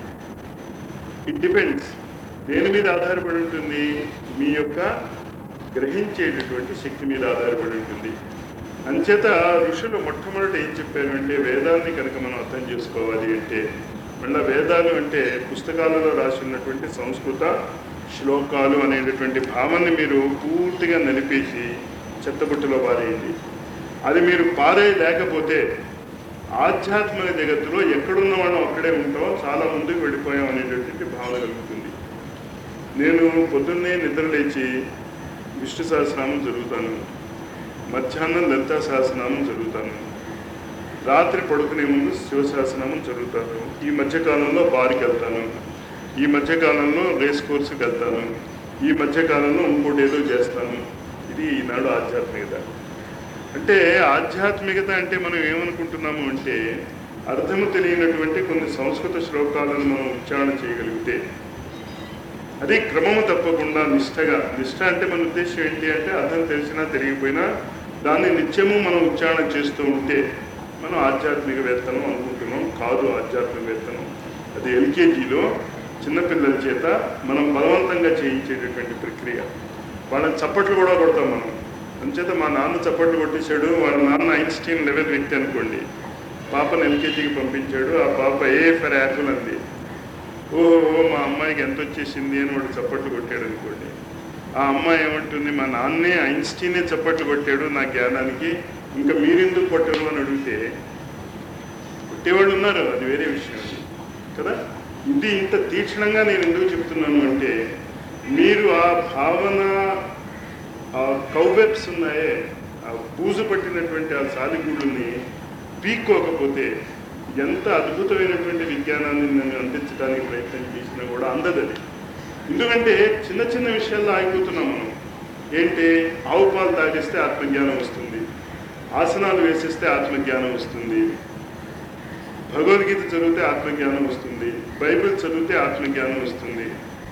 ఇట్ డిపెండ్స్ దేని మీద ఆధారపడి ఉంటుంది మీ యొక్క గ్రహించేటటువంటి శక్తి మీద ఆధారపడి ఉంటుంది అంచేత ఋషులు మొట్టమొదట ఏం చెప్పారు అంటే వేదాన్ని కనుక మనం అర్థం చేసుకోవాలి అంటే మళ్ళీ వేదాలు అంటే పుస్తకాలలో రాసి ఉన్నటువంటి సంస్కృత శ్లోకాలు అనేటటువంటి భావాన్ని మీరు పూర్తిగా నలిపేసి చెత్తబుట్టలో పారేయండి అది మీరు పారే లేకపోతే ఆధ్యాత్మిక జగత్తులో ఎక్కడున్న వాళ్ళం అక్కడే ఉంటాం చాలా ముందుకు వెళ్ళిపోయాం అనేటటువంటి భావన కలుగుతుంది నేను పొద్దున్నే నిద్ర లేచి విష్ణు సహస్రనామం జరుగుతాను మధ్యాహ్నం లలితా సహస్రనామం చదువుతాను రాత్రి పడుకునే ముందు శివ సహస్రనామం చదువుతాను ఈ మధ్యకాలంలో బార్కి వెళ్తాను ఈ మధ్యకాలంలో రేస్ కోర్సుకి వెళ్తాను ఈ మధ్యకాలంలో ఇంకోటి ఏదో చేస్తాను ఇది ఈనాడు ఆధ్యాత్మికత అంటే ఆధ్యాత్మికత అంటే మనం ఏమనుకుంటున్నాము అంటే అర్థము తెలియనటువంటి కొన్ని సంస్కృత శ్లోకాలను మనం ఉచ్చారణ చేయగలిగితే అది క్రమము తప్పకుండా నిష్టగా నిష్ట అంటే మన ఉద్దేశం ఏంటి అంటే అర్థం తెలిసినా తెలియకపోయినా దాన్ని నిత్యము మనం ఉచ్చారణ చేస్తూ ఉంటే మనం ఆధ్యాత్మికవేత్తనం అనుకుంటున్నాం కాదు ఆధ్యాత్మికవేత్తనం అది ఎల్కేజీలో చిన్నపిల్లల చేత మనం బలవంతంగా చేయించేటటువంటి ప్రక్రియ వాళ్ళని చప్పట్లు కూడా కొడతాం మనం అంచేత మా నాన్న చప్పట్లు కొట్టేశాడు వాళ్ళ నాన్న ఐన్స్టీన్ లెవెల్ వ్యక్తి అనుకోండి పాపను ఎల్కేజీకి పంపించాడు ఆ పాప ఏ ఫర్ యాపిల్ అంది ఓహో మా అమ్మాయికి ఎంత వచ్చేసింది అని వాడు చప్పట్లు కొట్టాడు అనుకోండి ఆ అమ్మాయి ఏమంటుంది మా నాన్నే ఐన్స్టీనే చప్పట్లు కొట్టాడు నా జ్ఞానానికి ఇంకా మీరెందుకు కొట్టరు అని అడిగితే కొట్టేవాళ్ళు ఉన్నారు అది వేరే విషయం కదా ఇది ఇంత తీక్షణంగా నేను ఎందుకు చెప్తున్నాను అంటే మీరు ఆ భావన ఆ కౌవెప్స్ ఉన్నాయే ఆ పూజ పట్టినటువంటి ఆ సాలిగూళ్ళని పీక్కోకపోతే ఎంత అద్భుతమైనటువంటి విజ్ఞానాన్ని నేను అందించడానికి ప్రయత్నం చేసినా కూడా అందదు అది ఎందుకంటే చిన్న చిన్న విషయాల్లో ఆగిపోతున్నాం మనం ఏంటి ఆవు పాలు తాగేస్తే ఆత్మజ్ఞానం వస్తుంది ఆసనాలు వేసేస్తే ఆత్మజ్ఞానం వస్తుంది భగవద్గీత చదివితే ఆత్మజ్ఞానం వస్తుంది బైబిల్ చదివితే ఆత్మజ్ఞానం వస్తుంది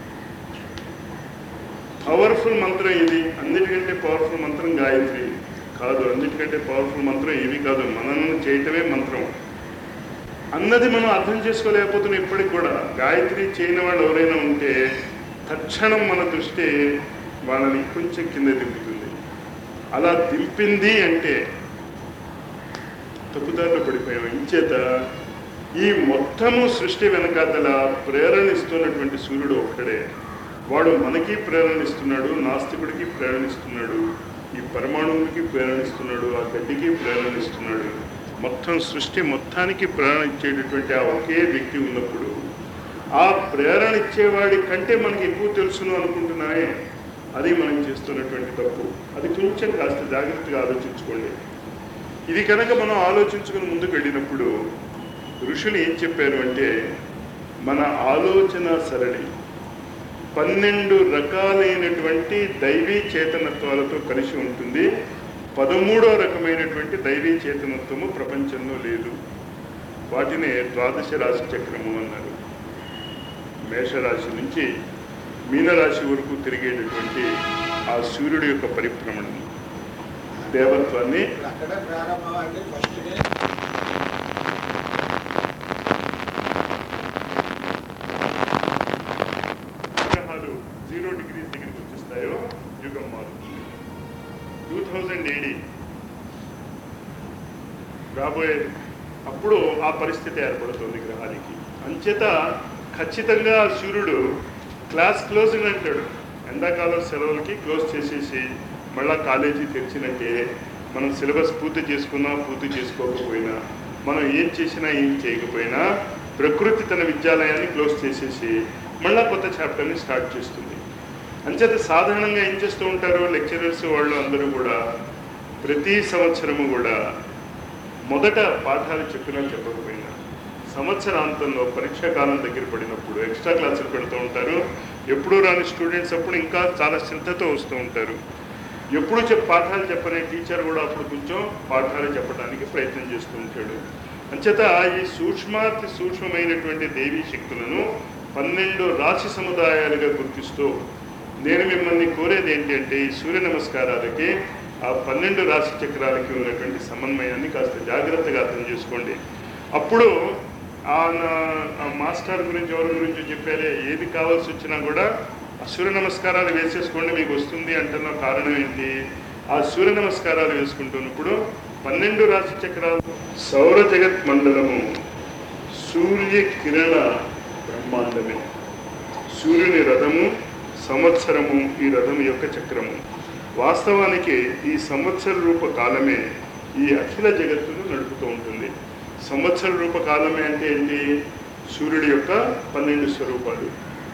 పవర్ఫుల్ మంత్రం ఇది అన్నిటికంటే పవర్ఫుల్ మంత్రం గాయత్రి కాదు అన్నిటికంటే పవర్ఫుల్ మంత్రం ఇవి కాదు మనల్ని చేయటమే మంత్రం అన్నది మనం అర్థం చేసుకోలేకపోతున్నాం ఇప్పటికి కూడా గాయత్రి చేయని వాళ్ళు ఎవరైనా ఉంటే తక్షణం మన దృష్టి వాళ్ళని కొంచెం కింద దింపుతుంది అలా దింపింది అంటే తప్పుదారిలో పడిపోయాం ఇంచేత ఈ మొత్తము సృష్టి వెనకాతల ప్రేరణ ఇస్తున్నటువంటి సూర్యుడు ఒక్కడే వాడు మనకి ప్రేరణ ఇస్తున్నాడు నాస్తికుడికి ప్రేరణ ఇస్తున్నాడు ఈ పరమాణువుకి ప్రేరణ ఇస్తున్నాడు ఆ గడ్డికి ప్రేరణ ఇస్తున్నాడు మొత్తం సృష్టి మొత్తానికి ప్రేరణ ఇచ్చేటటువంటి ఆ ఒకే వ్యక్తి ఉన్నప్పుడు ఆ ప్రేరణ ఇచ్చేవాడి కంటే మనకి ఎక్కువ తెలుసును అనుకుంటున్నామే అది మనం చేస్తున్నటువంటి తప్పు అది కొంచెం కాస్త జాగ్రత్తగా ఆలోచించుకోండి ఇది కనుక మనం ఆలోచించుకుని ముందుకు వెళ్ళినప్పుడు ఋషులు ఏం చెప్పారు అంటే మన ఆలోచన సరళి పన్నెండు రకాలైనటువంటి దైవీ చేతనత్వాలతో కలిసి ఉంటుంది పదమూడో రకమైనటువంటి దైవీ చేతనత్వము ప్రపంచంలో లేదు వాటినే ద్వాదశ రాశి చక్రము అన్నారు మేషరాశి నుంచి మీనరాశి వరకు తిరిగేటటువంటి ఆ సూర్యుడి యొక్క పరిభ్రమణం దేవత్వాన్ని ఇప్పుడు అక్కడే ప్రారంభం అంటే ఫస్ట్ డే గ్రహాలు జీరో డిగ్రీస్ దగ్గరికి వచ్చేస్తాయో యుగం మారుతుంది టూ థౌజండ్ ఏడి రాబోయే అప్పుడు ఆ పరిస్థితి ఏర్పడుతుంది గ్రహానికి అంచేత ఖచ్చితంగా ఆ సూర్యుడు క్లాస్ క్లోజింగ్ అంటాడు ఎండాకాలం సెలవులకి క్లోజ్ చేసేసి మళ్ళా కాలేజీ తెరిచినట్టే మనం సిలబస్ పూర్తి చేసుకున్నా పూర్తి చేసుకోకపోయినా మనం ఏం చేసినా ఏం చేయకపోయినా ప్రకృతి తన విద్యాలయాన్ని క్లోజ్ చేసేసి మళ్ళా కొత్త చాప్టర్ని స్టార్ట్ చేస్తుంది అంచేత సాధారణంగా ఏం చేస్తూ ఉంటారు లెక్చరర్స్ వాళ్ళు అందరూ కూడా ప్రతి సంవత్సరము కూడా మొదట పాఠాలు చెప్పినా చెప్పకపోయినా సంవత్సరాంతంలో పరీక్షా కాలం దగ్గర పడినప్పుడు ఎక్స్ట్రా క్లాసులు పెడుతూ ఉంటారు ఎప్పుడూ రాని స్టూడెంట్స్ అప్పుడు ఇంకా చాలా శ్రద్ధతో వస్తూ ఉంటారు ఎప్పుడు చెప్ పాఠాలు చెప్పనే టీచర్ కూడా అప్పుడు కొంచెం పాఠాలు చెప్పడానికి ప్రయత్నం చేస్తూ ఉంటాడు అంచేత ఈ సూక్ష్మాతి సూక్ష్మమైనటువంటి దేవీ శక్తులను పన్నెండు రాశి సముదాయాలుగా గుర్తిస్తూ నేను మిమ్మల్ని కోరేది ఏంటి అంటే ఈ సూర్య నమస్కారాలకి ఆ పన్నెండు రాశి చక్రాలకి ఉన్నటువంటి సమన్వయాన్ని కాస్త జాగ్రత్తగా అర్థం చేసుకోండి అప్పుడు ఆ నా- ఆ మాస్టర్ గురించి ఎవరి గురించి చెప్పారే ఏది కావాల్సి వచ్చినా కూడా ఆ సూర్య నమస్కారాలు వేసేసుకోండి మీకు వస్తుంది అంటున్న కారణం ఏంటి ఆ సూర్య నమస్కారాలు వేసుకుంటున్నప్పుడు పన్నెండు రాశి చక్రాలు సౌర జగత్ మండలము సూర్య కిరణ బ్రహ్మాండమే సూర్యుని రథము సంవత్సరము ఈ రథం యొక్క చక్రము వాస్తవానికి ఈ సంవత్సర రూప కాలమే ఈ అఖిల జగత్తును నడుపుతూ ఉంటుంది సంవత్సర రూప కాలమే అంటే ఏంటి సూర్యుడి యొక్క పన్నెండు స్వరూపాలు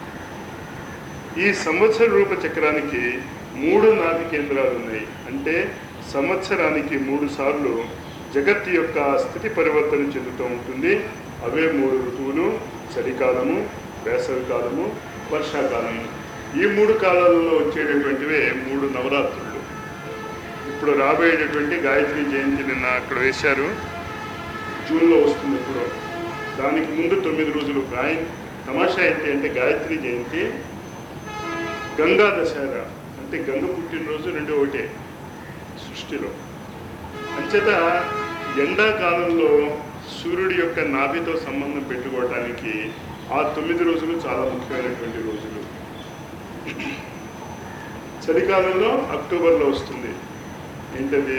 ఈ సంవత్సర రూప చక్రానికి మూడు నాభి కేంద్రాలు ఉన్నాయి అంటే సంవత్సరానికి మూడు సార్లు జగత్తు యొక్క స్థితి పరివర్తన చెందుతూ ఉంటుంది అవే మూడు ఋతువులు చలికాలము వేసవికాలము వర్షాకాలము ఈ మూడు కాలాలలో వచ్చేటటువంటివే మూడు నవరాత్రులు ఇప్పుడు రాబోయేటటువంటి గాయత్రి జయంతి నిన్న అక్కడ వేశారు జూన్లో వస్తుంది ఇప్పుడు దానికి ముందు తొమ్మిది రోజులు గాయ తమాషా ఏంటి అంటే గాయత్రి జయంతి గంగా దశహరా అంటే గంగ పుట్టినరోజు రెండు ఒకటే సృష్టిలో అంచేత ఎండాకాలంలో సూర్యుడి యొక్క నాభితో సంబంధం పెట్టుకోవటానికి ఆ తొమ్మిది రోజులు చాలా ముఖ్యమైనటువంటి రోజులు చలికాలంలో అక్టోబర్లో వస్తుంది ఏంటది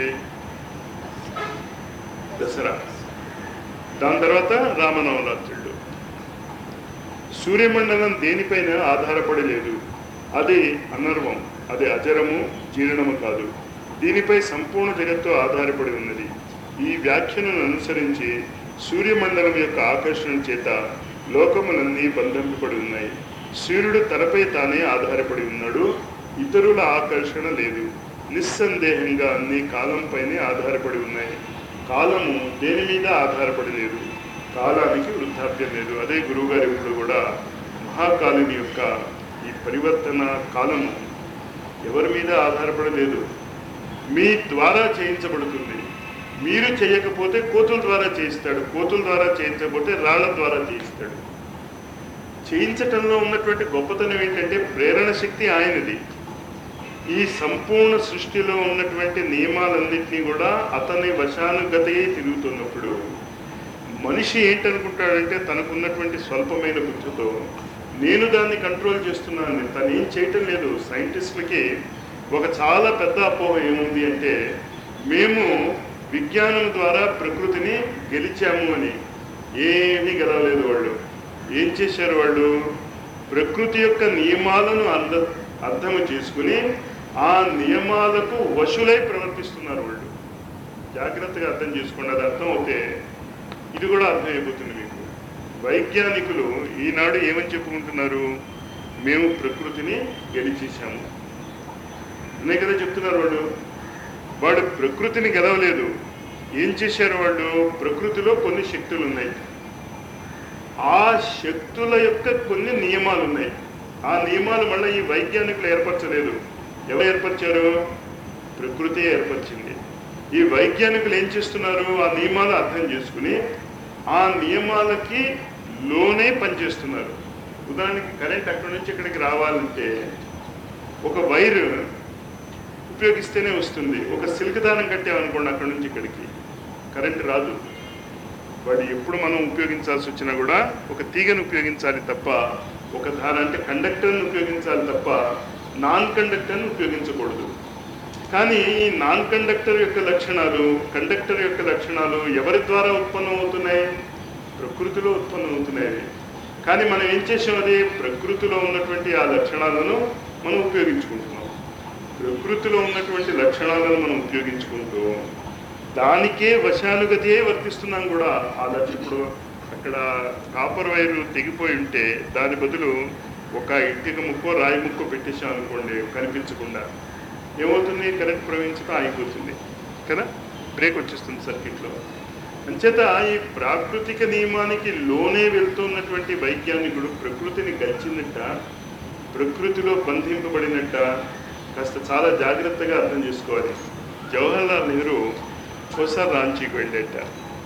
దసరా దాని తర్వాత రామనవరాత్రులు సూర్యమండలం దేనిపైన ఆధారపడి లేదు అది అనర్వం అది అజరము జీర్ణము కాదు దీనిపై సంపూర్ణ జగత్తు ఆధారపడి ఉన్నది ఈ వ్యాఖ్యను అనుసరించి సూర్యమండలం యొక్క ఆకర్షణ చేత లోకములన్నీ బంధింపబడి ఉన్నాయి సూర్యుడు తనపై తానే ఆధారపడి ఉన్నాడు ఇతరుల ఆకర్షణ లేదు నిస్సందేహంగా అన్ని కాలంపైనే ఆధారపడి ఉన్నాయి కాలము దేని మీద ఆధారపడి లేదు కాలానికి వృద్ధాప్యం లేదు అదే గురువుగారు ఇప్పుడు కూడా మహాకాలిని యొక్క ఈ పరివర్తన కాలము ఎవరి మీద ఆధారపడలేదు మీ ద్వారా చేయించబడుతుంది మీరు చేయకపోతే కోతుల ద్వారా చేయిస్తాడు కోతుల ద్వారా చేయించకపోతే రాళ్ల ద్వారా చేయిస్తాడు చేయించటంలో ఉన్నటువంటి గొప్పతనం ఏంటంటే ప్రేరణ శక్తి ఆయనది ఈ సంపూర్ణ సృష్టిలో ఉన్నటువంటి నియమాలన్నింటినీ కూడా అతని వశానుగతయే తిరుగుతున్నప్పుడు మనిషి ఏంటనుకుంటాడంటే తనకున్నటువంటి స్వల్పమైన బుద్ధితో నేను దాన్ని కంట్రోల్ చేస్తున్నాను తను ఏం చేయటం లేదు సైంటిస్టులకి ఒక చాలా పెద్ద అపోహ ఏముంది అంటే మేము విజ్ఞానం ద్వారా ప్రకృతిని గెలిచాము అని ఏమీ గెలవలేదు వాళ్ళు ఏం చేశారు వాళ్ళు ప్రకృతి యొక్క నియమాలను అర్థ అర్థము చేసుకుని ఆ నియమాలకు వశులై ప్రవర్తిస్తున్నారు వాళ్ళు జాగ్రత్తగా అర్థం చేసుకోండి అది అర్థం అవుతే ఇది కూడా అర్థమైపోతుంది మీకు వైజ్ఞానికులు ఈనాడు ఏమని చెప్పుకుంటున్నారు మేము ప్రకృతిని గెలిచేశాము అనే కదా చెప్తున్నారు వాళ్ళు వాడు ప్రకృతిని గెలవలేదు ఏం చేశారు వాళ్ళు ప్రకృతిలో కొన్ని శక్తులు ఉన్నాయి ఆ శక్తుల యొక్క కొన్ని నియమాలు ఉన్నాయి ఆ నియమాలు మళ్ళీ ఈ వైజ్ఞానికులు ఏర్పరచలేదు ఎవరు ఏర్పరిచారు ప్రకృతి ఏర్పరిచింది ఈ వైజ్ఞానికులు ఏం చేస్తున్నారు ఆ నియమాలు అర్థం చేసుకుని ఆ నియమాలకి లోనే పనిచేస్తున్నారు ఉదాహరణకి కరెంట్ అక్కడి నుంచి ఇక్కడికి రావాలంటే ఒక వైర్ ఉపయోగిస్తేనే వస్తుంది ఒక సిల్క్ దారం కట్టామనుకోండి అక్కడి నుంచి ఇక్కడికి కరెంట్ రాదు వాడు ఎప్పుడు మనం ఉపయోగించాల్సి వచ్చినా కూడా ఒక తీగను ఉపయోగించాలి తప్ప ఒక దారం అంటే కండక్టర్ని ఉపయోగించాలి తప్ప నాన్ కండక్టర్ని ఉపయోగించకూడదు కానీ ఈ నాన్ కండక్టర్ యొక్క లక్షణాలు కండక్టర్ యొక్క లక్షణాలు ఎవరి ద్వారా ఉత్పన్నం అవుతున్నాయి ప్రకృతిలో ఉత్పన్నం అవుతున్నాయి అవి. కానీ మనం ఏం చేసాం అది ప్రకృతిలో ఉన్నటువంటి ఆ లక్షణాలను మనం ఉపయోగించుకుంటున్నాం ప్రకృతిలో ఉన్నటువంటి లక్షణాలను మనం ఉపయోగించుకుంటూ దానికే వశానుగతియే వర్తిస్తున్నాం కూడా ఆ లక్ష ఇప్పుడు అక్కడ కాపర్ వైరు తెగిపోయి ఉంటే దాని బదులు ఒక ఇటుక ముక్కో రాయి ముక్కో పెట్టేసాం అనుకోండి కనిపించకుండా ఏమవుతుంది కరెంట్ ప్రవహించడం ఆగిపోతుంది కదా బ్రేక్ వచ్చేస్తుంది సర్క్యూట్లో అంచేత ఈ ప్రాకృతిక నియమానికి లోనే వెళ్తున్నటువంటి వైజ్ఞానికుడు ప్రకృతిని గెలిచినట్ట ప్రకృతిలో బంధింపబడినట్ట కాస్త చాలా జాగ్రత్తగా అర్థం చేసుకోవాలి జవహర్లాల్ నెహ్రూ ఒకసారి రాంచీకి వెళ్ళేట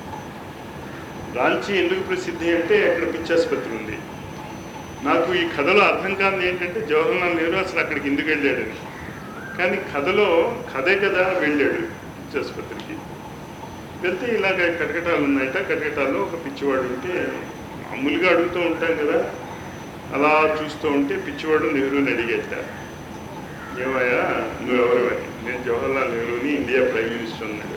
రాంచీ ఎందుకు ప్రసిద్ధి అంటే అక్కడ పిచ్చాసుపత్రి ఉంది నాకు ఈ కథలో అర్థం కానిది ఏంటంటే జవహర్లాల్ నెహ్రూ అసలు అక్కడికి ఎందుకు వెళ్ళాడని కానీ కథలో కథే కదా వెళ్ళాడు పిచ్చాసుపత్రికి వెళ్తే ఇలాగ కటకటాలు ఉన్నాయట కటకటాల్లో ఒక పిచ్చివాడు ఉంటే మామూలుగా అడుగుతూ ఉంటాం కదా అలా చూస్తూ ఉంటే పిచ్చివాడు నెహ్రూని అడిగేట ఏమయ్యా నువ్వెవరు అని నేను జవహర్లాల్ నెహ్రూని ఇండియా ప్రైమ్ మినిస్టర్ అన్నాడు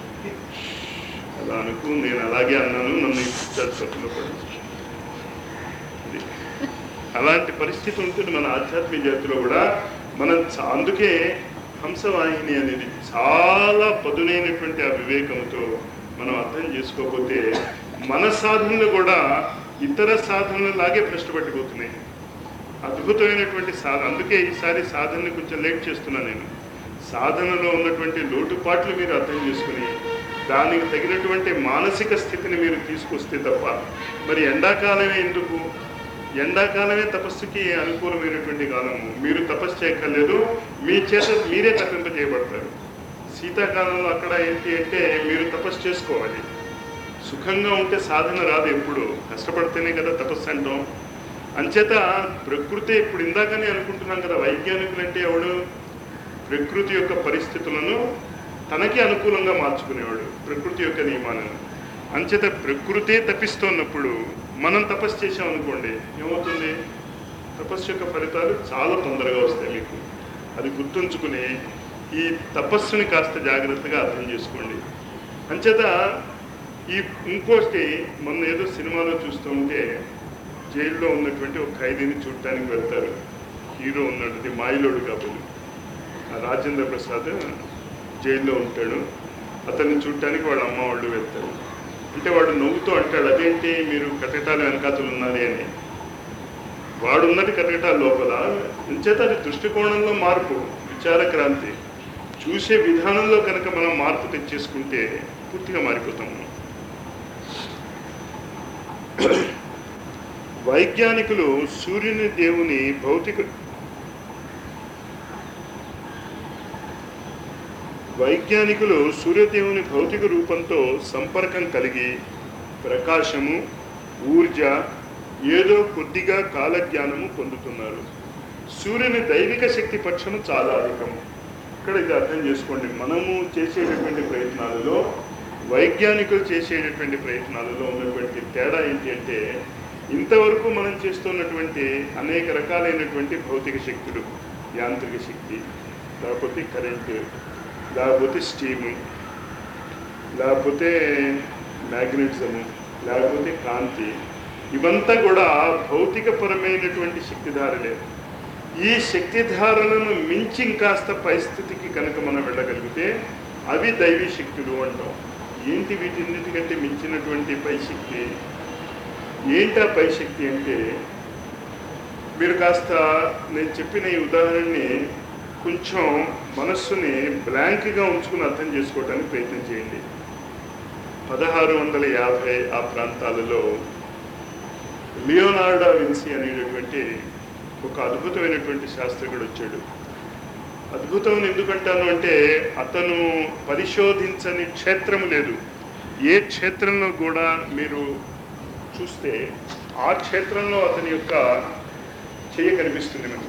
అలా అనుకు నేను అలాగే అన్నాను నన్ను ఈ పిచ్చాసుపత్రిలో పడింది ఇది. అలాంటి పరిస్థితి ఉంటుంది మన ఆధ్యాత్మిక జాతిలో కూడా మనం చా- అందుకే హంసవాహిని అనేది చాలా పదునైనటువంటి ఆ వివేకంతో మనం అర్థం చేసుకోకపోతే మన సాధనలు కూడా ఇతర సాధనలలాగే భ్రష్టపట్టిపోతున్నాయి అద్భుతమైనటువంటి సాధన అందుకే ఈసారి సాధనని కొంచెం లేట్ చేస్తున్నాను నేను సాధనలో ఉన్నటువంటి లోటుపాట్లు మీరు అర్థం చేసుకుని దానికి తగినటువంటి మానసిక స్థితిని మీరు తీసుకొస్తే తప్ప మరి ఎండాకాలమే ఎందుకు ఎండాకాలమే తపస్సుకి అనుకూలమైనటువంటి కాలము మీరు తపస్సు చేయక్కర్లేదు మీ చేత మీరే తప్పింపజేయబడతారు శీతాకాలంలో అక్కడ ఏంటి అంటే మీరు తపస్సు చేసుకోవాలి సుఖంగా ఉంటే సాధన రాదు ఎప్పుడు కష్టపడితేనే కదా తపస్సు అంటాం అంచేత ప్రకృతి ఇప్పుడు ఇందాకనే అనుకుంటున్నాం కదా వైజ్ఞానికులు అంటే ఎవడు ప్రకృతి యొక్క పరిస్థితులను తనకి అనుకూలంగా మార్చుకునేవాడు ప్రకృతి యొక్క నియమాలను అంచేత ప్రకృతే తప్పిస్తున్నప్పుడు మనం తపస్సు చేసాం అనుకోండి ఏమవుతుంది తపస్సు యొక్క ఫలితాలు చాలా తొందరగా వస్తాయి మీకు అది గుర్తుంచుకుని ఈ తపస్సుని కాస్త జాగ్రత్తగా అర్థం చేసుకోండి అంచేత ఈ ఇంకోటి మొన్న ఏదో సినిమాలో చూస్తూ ఉంటే జైల్లో ఉన్నటువంటి ఒక ఖైదీని చూడటానికి వెళ్తారు హీరో ఉన్నటువంటి మాయిలోడు కాబోలు ఆ రాజేంద్ర ప్రసాద్ జైల్లో ఉంటాడు అతన్ని చూడటానికి వాళ్ళ అమ్మ వాళ్ళు వెళ్తారు అంటే వాడు నవ్వుతూ అంటాడు అదేంటి మీరు కటకటాల వెనకాతలు ఉన్నది అని వాడు ఉన్నది కటకటాల లోపల అంచేత అది దృష్టికోణంలో మార్పు విచార క్రాంతి చూసే విధానంలో కనుక మనం మార్పు తెచ్చేసుకుంటే పూర్తిగా మారిపోతాం మనం వైజ్ఞానికులు సూర్యుని దేవుని భౌతిక వైజ్ఞానికులు సూర్యదేవుని భౌతిక రూపంతో సంపర్కం కలిగి ప్రకాశము ఊర్జ ఏదో కొద్దిగా కాలజ్ఞానము పొందుతున్నారు సూర్యుని దైవిక శక్తి పక్షము చాలా అధికం ఇక్కడ ఇది అర్థం చేసుకోండి మనము చేసేటటువంటి ప్రయత్నాలలో వైజ్ఞానికులు చేసేటటువంటి ప్రయత్నాలలో ఉన్నటువంటి తేడా ఏంటి అంటే ఇంతవరకు మనం చేస్తున్నటువంటి అనేక రకాలైనటువంటి భౌతిక శక్తులు యాంత్రిక శక్తి లేకపోతే కరెంటు లేకపోతే స్టీము లేకపోతే మ్యాగ్నెటిజము లేకపోతే కాంతి ఇవంతా కూడా భౌతికపరమైనటువంటి శక్తిధారలే ఈ శక్తిధారలను మించి ఇంకాస్త పరిస్థితికి కనుక మనం వెళ్ళగలిగితే అవి దైవీ శక్తులు అంటాం ఏంటి వీటిన్నిటికంటే మించినటువంటి పైశక్తి ఏంటా పైశక్తి అంటే మీరు కాస్త నేను చెప్పిన ఈ ఉదాహరణని కొంచెం మనస్సుని బ్లాంక్గా ఉంచుకుని అర్థం చేసుకోవడానికి ప్రయత్నం చేయండి పదహారు వందల యాభై ఆ ప్రాంతాలలో లియోనార్డా విన్సీ అనేటటువంటి ఒక అద్భుతమైనటువంటి శాస్త్రజ్ఞుడు వచ్చాడు అద్భుతం అని ఎందుకంటాను అంటే అతను పరిశోధించని క్షేత్రము లేదు ఏ క్షేత్రంలో కూడా మీరు చూస్తే ఆ క్షేత్రంలో అతని యొక్క చెయ్య కనిపిస్తుంది మనకి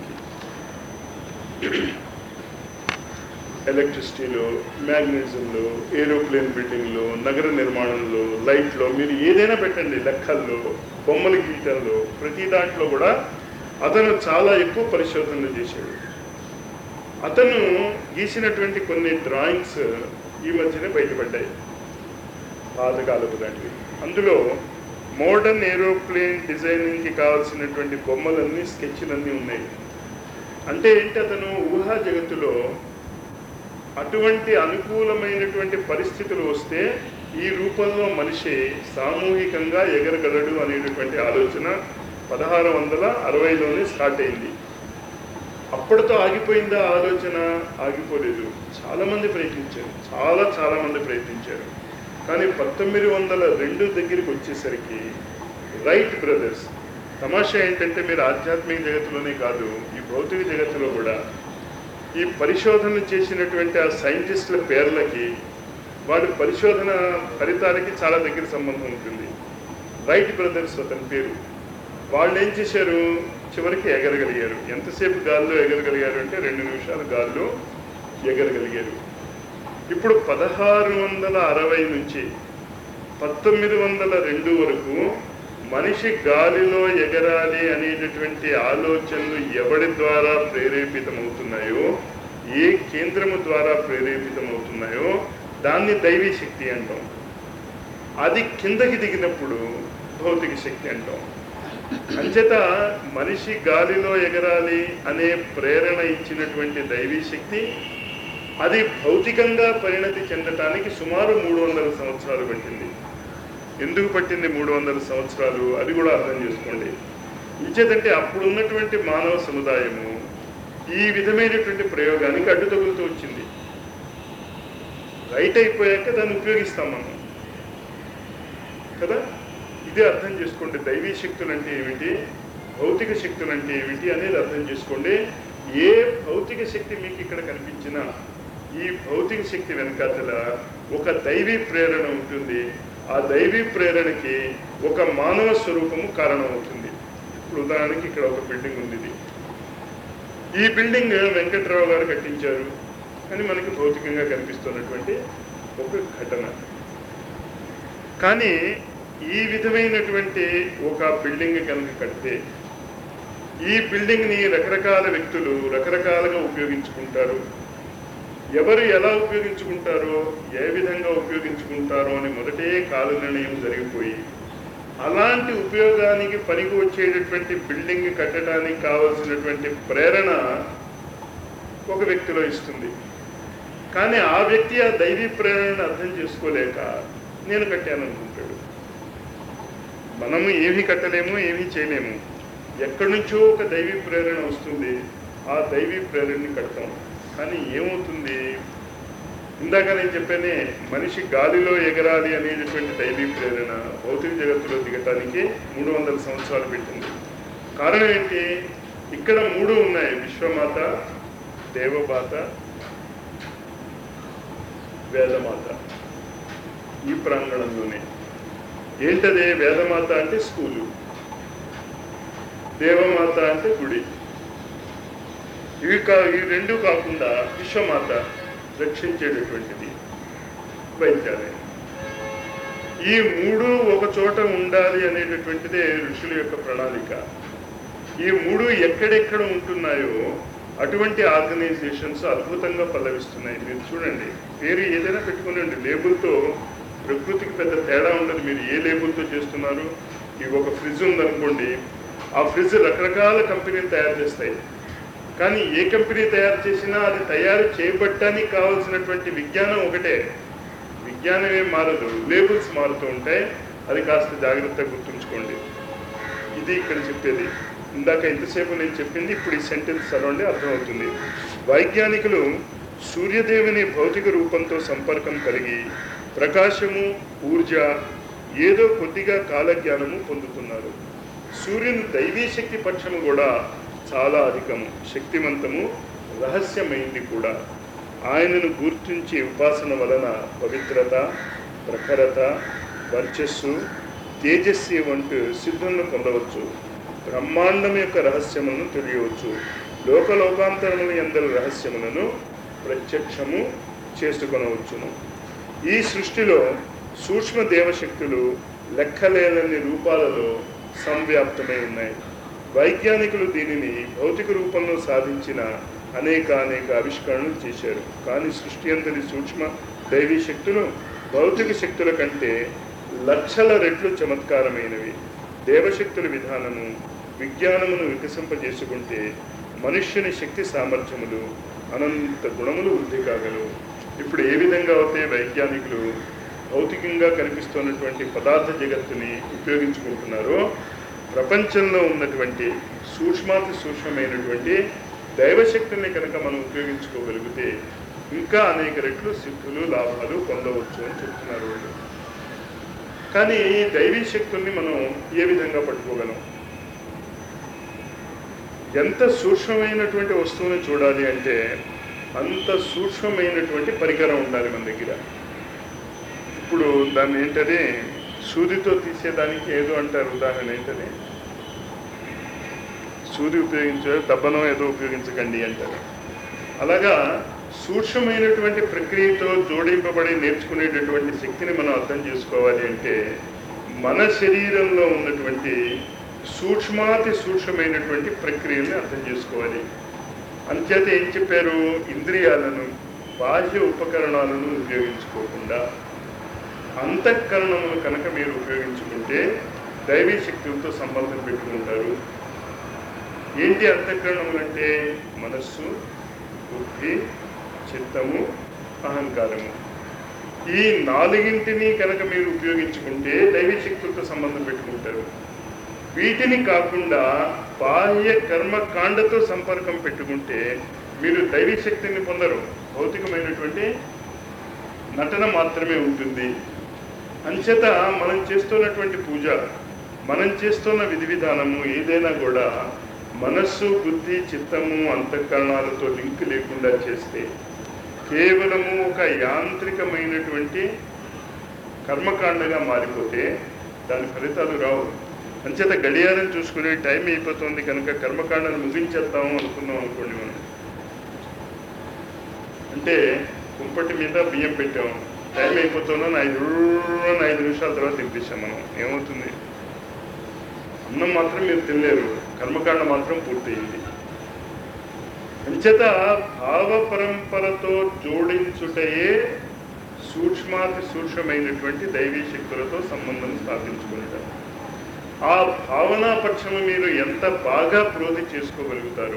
ఎలక్ట్రిసిటీలో మ్యాగ్నెటిజంలో ఏరోప్లేన్ బిల్డింగ్లో నగర నిర్మాణంలో లైట్లో మీరు ఏదైనా పెట్టండి లెక్కల్లో బొమ్మల గీయటంలో ప్రతి దాంట్లో కూడా అతను చాలా ఎక్కువ పరిశోధనలు చేశాడు అతను గీసినటువంటి కొన్ని డ్రాయింగ్స్ ఈ మధ్యనే బయటపడ్డాయి పాతకాలపు దాంట్లో అందులో మోడర్న్ ఏరోప్లేన్ డిజైనింగ్కి కావాల్సినటువంటి బొమ్మలన్నీ స్కెచ్లన్నీ ఉన్నాయి అంటే ఏంటి అతను ఊహా జగత్తులో అటువంటి అనుకూలమైనటువంటి పరిస్థితులు వస్తే ఈ రూపంలో మనిషి సామూహికంగా ఎగరగలడు అనేటటువంటి ఆలోచన పదహారు వందల అరవైలోనే స్టార్ట్ అయింది అప్పటితో ఆగిపోయిందా ఆలోచన ఆగిపోలేదు చాలామంది ప్రయత్నించారు చాలా చాలామంది ప్రయత్నించారు కానీ పంతొమ్మిది వందల రెండు దగ్గరికి వచ్చేసరికి రైట్ బ్రదర్స్ తమాషా ఏంటంటే మీరు ఆధ్యాత్మిక జగత్తులోనే కాదు ఈ భౌతిక జగత్తులో కూడా ఈ పరిశోధనలు చేసినటువంటి ఆ సైంటిస్టుల పేర్లకి వాడి పరిశోధన ఫలితాలకి చాలా దగ్గర సంబంధం ఉంటుంది రైట్ బ్రదర్స్ అతని పేరు వాళ్ళు ఏం చేశారు చివరికి ఎగరగలిగారు ఎంతసేపు గాల్లో ఎగరగలిగారు అంటే రెండు నిమిషాలు గాల్లో ఎగరగలిగారు ఇప్పుడు పదహారు వందల అరవై నుంచి పంతొమ్మిది వందల రెండు వరకు మనిషి గాలిలో ఎగరాలి అనేటటువంటి ఆలోచనలు ఎవడి ద్వారా ప్రేరేపితమవుతున్నాయో ఏ కేంద్రము ద్వారా ప్రేరేపితమవుతున్నాయో దాన్ని దైవీ శక్తి అంటాం అది కిందకి దిగినప్పుడు భౌతిక శక్తి అంటాం అంచేత మనిషి గాలిలో ఎగరాలి అనే ప్రేరణ ఇచ్చినటువంటి దైవీ శక్తి అది భౌతికంగా పరిణతి చెందటానికి సుమారు మూడు వందల సంవత్సరాలు పట్టింది ఎందుకు పట్టింది మూడు వందల సంవత్సరాలు అది కూడా అర్థం చేసుకోండి ఇంచేతంటే అప్పుడు ఉన్నటువంటి మానవ సముదాయము ఈ విధమైనటువంటి ప్రయోగానికి అడ్డు తగులుతూ వచ్చింది రైట్ అయిపోయాక దాన్ని ఉపయోగిస్తాం మనం కదా ఇదే అర్థం చేసుకోండి దైవీ శక్తులు అంటే ఏమిటి భౌతిక శక్తులు అంటే ఏమిటి అనేది అర్థం చేసుకోండి ఏ భౌతిక శక్తి మీకు ఇక్కడ కనిపించినా ఈ భౌతిక శక్తి వెనకాతల ఒక దైవీ ప్రేరణ ఉంటుంది ఆ దైవీ ప్రేరణకి ఒక మానవ స్వరూపము కారణమవుతుంది ఇప్పుడు ఉదాహరణకి ఇక్కడ ఒక బిల్డింగ్ ఉంది ఇది ఈ బిల్డింగ్ వెంకట్రావు గారు కట్టించారు అని మనకి భౌతికంగా కనిపిస్తున్నటువంటి ఒక ఘటన కానీ ఈ విధమైనటువంటి ఒక బిల్డింగ్ కనుక కడితే ఈ బిల్డింగ్ని రకరకాల వ్యక్తులు రకరకాలుగా ఉపయోగించుకుంటారు ఎవరు ఎలా ఉపయోగించుకుంటారో ఏ విధంగా ఉపయోగించుకుంటారో అని మొదటే కాల నిర్ణయం జరిగిపోయి అలాంటి ఉపయోగానికి పనికి వచ్చేటటువంటి బిల్డింగ్ కట్టడానికి కావలసినటువంటి ప్రేరణ ఒక వ్యక్తిలో ఇస్తుంది కానీ ఆ వ్యక్తి ఆ దైవీ ప్రేరణను అర్థం చేసుకోలేక నేను కట్టాను అనుకుంటాడు మనము ఏమీ కట్టలేము ఏమీ చేయలేము ఎక్కడి నుంచో ఒక దైవీ ప్రేరణ వస్తుంది ఆ దైవీ ప్రేరణని కడతాం కానీ ఏమవుతుంది ఇందాక నేను చెప్పానే మనిషి గాలిలో ఎగరాలి అనేటటువంటి దైవీ ప్రేరణ భౌతిక జగత్తులో దిగటానికి మూడు వందల సంవత్సరాలు పెట్టింది కారణం ఏంటి ఇక్కడ మూడు ఉన్నాయి విశ్వమాత దేవమాత వేదమాత ఈ ప్రాంగణంలోనే ఏంటది వేదమాత అంటే స్కూలు దేవమాత అంటే గుడి ఇవి కా ఈ రెండు కాకుండా విశ్వమాత రక్షించేటటువంటిది వైద్యాలయం ఈ మూడు ఒక చోట ఉండాలి అనేటటువంటిదే ఋషుల యొక్క ప్రణాళిక ఈ మూడు ఎక్కడెక్కడ ఉంటున్నాయో అటువంటి ఆర్గనైజేషన్స్ అద్భుతంగా పల్లవిస్తున్నాయి మీరు చూడండి పేరు ఏదైనా పెట్టుకునండి లేబుల్తో ప్రకృతికి పెద్ద తేడా ఉండదు మీరు ఏ లేబుల్తో చేస్తున్నారు ఈ ఒక ఫ్రిడ్జ్ ఉందనుకోండి ఆ ఫ్రిడ్జ్ రకరకాల కంపెనీలు తయారు చేస్తాయి కానీ ఏ కంపెనీ తయారు చేసినా అది తయారు చేయబట్టడానికి కావాల్సినటువంటి విజ్ఞానం ఒకటే విజ్ఞానం ఏం మారదు లేబుల్స్ మారుతూ ఉంటాయి అది కాస్త జాగ్రత్తగా గుర్తుంచుకోండి ఇది ఇక్కడ చెప్పేది ఇందాక ఇంతసేపు నేను చెప్పింది ఇప్పుడు ఈ సెంటెన్స్ చదవండి అర్థమవుతుంది వైజ్ఞానికులు సూర్యదేవుని భౌతిక రూపంతో సంపర్కం కలిగి ప్రకాశము ఊర్జ ఏదో కొద్దిగా కాలజ్ఞానము పొందుతున్నారు సూర్యుని దైవీ శక్తి పక్షము కూడా చాలా అధికము శక్తివంతము రహస్యమైంది కూడా ఆయనను గుర్తించి ఉపాసన వలన పవిత్రత ప్రఖరత వర్చస్సు తేజస్వి వంటి సిద్ధులను పొందవచ్చు బ్రహ్మాండం యొక్క రహస్యములను తెలియవచ్చు లోకలోకాంతరముల ఎందరి రహస్యములను ప్రత్యక్షము చేసుకొనవచ్చును ఈ సృష్టిలో సూక్ష్మ దేవశక్తులు లెక్కలేనన్ని రూపాలలో సంవ్యాప్తమై ఉన్నాయి వైజ్ఞానికులు దీనిని భౌతిక రూపంలో సాధించిన అనేక అనేక ఆవిష్కరణలు చేశారు కానీ సృష్టి అందరి సూక్ష్మ దైవీ శక్తులు భౌతిక శక్తుల కంటే లక్షల రెట్లు చమత్కారమైనవి దేవశక్తుల విధానము విజ్ఞానమును వికసింపజేసుకుంటే మనుష్యుని శక్తి సామర్థ్యములు అనంత గుణములు వృద్ధి కాగలవు ఇప్పుడు ఏ విధంగా అయితే వైజ్ఞానికులు భౌతికంగా కనిపిస్తున్నటువంటి పదార్థ జగత్తుని ఉపయోగించుకుంటున్నారో ప్రపంచంలో ఉన్నటువంటి సూక్ష్మాతి సూక్ష్మమైనటువంటి దైవశక్తుల్ని కనుక మనం ఉపయోగించుకోగలిగితే ఇంకా అనేక రెట్లు సిద్ధులు లాభాలు పొందవచ్చు అని చెప్తున్నారు వాళ్ళు కానీ ఈ దైవీ శక్తుల్ని మనం ఏ విధంగా పట్టుకోగలం ఎంత సూక్ష్మమైనటువంటి వస్తువుని చూడాలి అంటే అంత సూక్ష్మమైనటువంటి పరికరం ఉండాలి మన దగ్గర ఇప్పుడు దాన్ని ఏంటది సూదితో తీసేదానికి ఏదో అంటారు ఉదాహరణ ఏంటది సూది ఉపయోగించే దబ్బనం ఏదో ఉపయోగించకండి అంటారు అలాగా సూక్ష్మమైనటువంటి ప్రక్రియతో జోడింపబడి నేర్చుకునేటటువంటి శక్తిని మనం అర్థం చేసుకోవాలి అంటే మన శరీరంలో ఉన్నటువంటి సూక్ష్మాతి సూక్ష్మమైనటువంటి ప్రక్రియల్ని అర్థం చేసుకోవాలి అంచేత ఏం చెప్పారు ఇంద్రియాలను బాహ్య ఉపకరణాలను ఉపయోగించుకోకుండా అంతఃకరణములు కనుక మీరు ఉపయోగించుకుంటే దైవీ శక్తులతో సంబంధం పెట్టుకుంటారు ఏంటి అంతఃకరణములు అంటే మనస్సు బుద్ధి చిత్తము అహంకారము ఈ నాలుగింటిని కనుక మీరు ఉపయోగించుకుంటే దైవీ శక్తులతో సంబంధం పెట్టుకుంటారు వీటిని కాకుండా బాహ్య కర్మకాండతో సంపర్కం పెట్టుకుంటే మీరు దైవీ శక్తిని పొందరు భౌతికమైనటువంటి నటన మాత్రమే ఉంటుంది అంచేత మనం చేస్తున్నటువంటి పూజ మనం చేస్తున్న విధి విధానము ఏదైనా కూడా మనస్సు బుద్ధి చిత్తము అంతఃకరణాలతో లింక్ లేకుండా చేస్తే కేవలము ఒక యాంత్రికమైనటువంటి కర్మకాండగా మారిపోతే దాని ఫలితాలు రావు అంచేత గడియారం చూసుకునే టైం అయిపోతుంది కనుక కర్మకాండను ముగించేద్దాము అనుకున్నాం అనుకోండి మనం అంటే కుంపటి మీద బియ్యం పెట్టాం టైం అయిపోతుందని ఐదు రూన ఐదు నిమిషాల తర్వాత తినిపించాం మనం ఏమవుతుంది అన్నం మాత్రం మీరు తినలేరు కర్మకాండ మాత్రం పూర్తయింది అంచేత భావ పరంపరతో జోడించుటయే సూక్ష్మాతి సూక్ష్మమైనటువంటి దైవీ శక్తులతో సంబంధం స్థాపించుకుంటారు ఆ భావనా పక్షము మీరు ఎంత బాగా ప్రోధి చేసుకోగలుగుతారో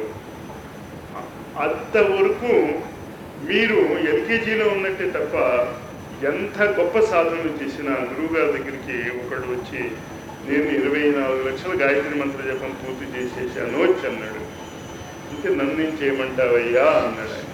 అంతవరకు మీరు ఎల్కేజీలో ఉన్నట్టే తప్ప ఎంత గొప్ప సాధనలు చేసినా గురువుగారి దగ్గరికి ఒకడు వచ్చి నేను ఇరవై నాలుగు లక్షల గాయత్రి మంత్ర జపం పూర్తి చేసేసాను వచ్చి అన్నాడు అంటే నన్ను నేను చేయమంటావయ్యా అన్నాడు ఆయన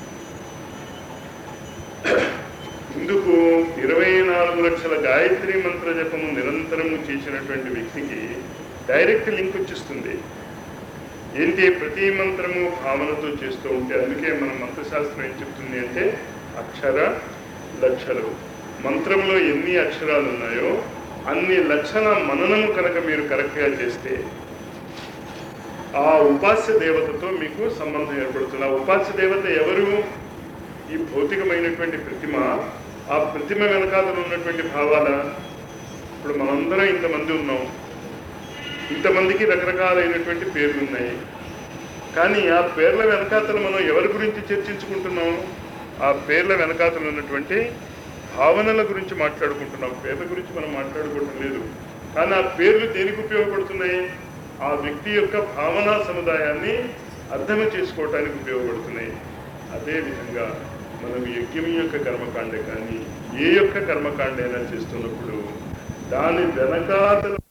ఇందుకు ఇరవై నాలుగు లక్షల గాయత్రి మంత్ర జపము నిరంతరము చేసినటువంటి వ్యక్తికి డైరెక్ట్ లింక్ వచ్చేస్తుంది ఏంటి ప్రతి మంత్రము భావనతో చేస్తూ ఉంటే అందుకే మన మంత్రశాస్త్రం ఏం చెప్తుంది అంటే అక్షర లక్షలు మంత్రంలో ఎన్ని అక్షరాలు ఉన్నాయో అన్ని లక్షల మననము కనుక మీరు కరెక్ట్గా చేస్తే ఆ ఉపాస్య దేవతతో మీకు సంబంధం ఏర్పడుతుంది ఆ ఉపాస్య దేవత ఎవరు ఈ భౌతికమైనటువంటి ప్రతిమ ఆ ప్రతిమ వెనకాతలు ఉన్నటువంటి భావాల ఇప్పుడు మనందరం ఇంతమంది ఉన్నాం ఇంతమందికి రకరకాలైనటువంటి పేర్లు ఉన్నాయి కానీ ఆ పేర్ల వెనకాతలు మనం ఎవరి గురించి చర్చించుకుంటున్నాం ఆ పేర్ల వెనకాతలు ఉన్నటువంటి భావనల గురించి మాట్లాడుకుంటున్నాం పేర్ల గురించి మనం మాట్లాడుకోవటం లేదు కానీ ఆ పేర్లు దేనికి ఉపయోగపడుతున్నాయి ఆ వ్యక్తి యొక్క భావనా సముదాయాన్ని అర్థం చేసుకోవటానికి ఉపయోగపడుతున్నాయి అదేవిధంగా మనం యజ్ఞం యొక్క కర్మకాండ కానీ ఏ యొక్క కర్మకాండ అయినా చేస్తున్నప్పుడు దాని వెనకాతల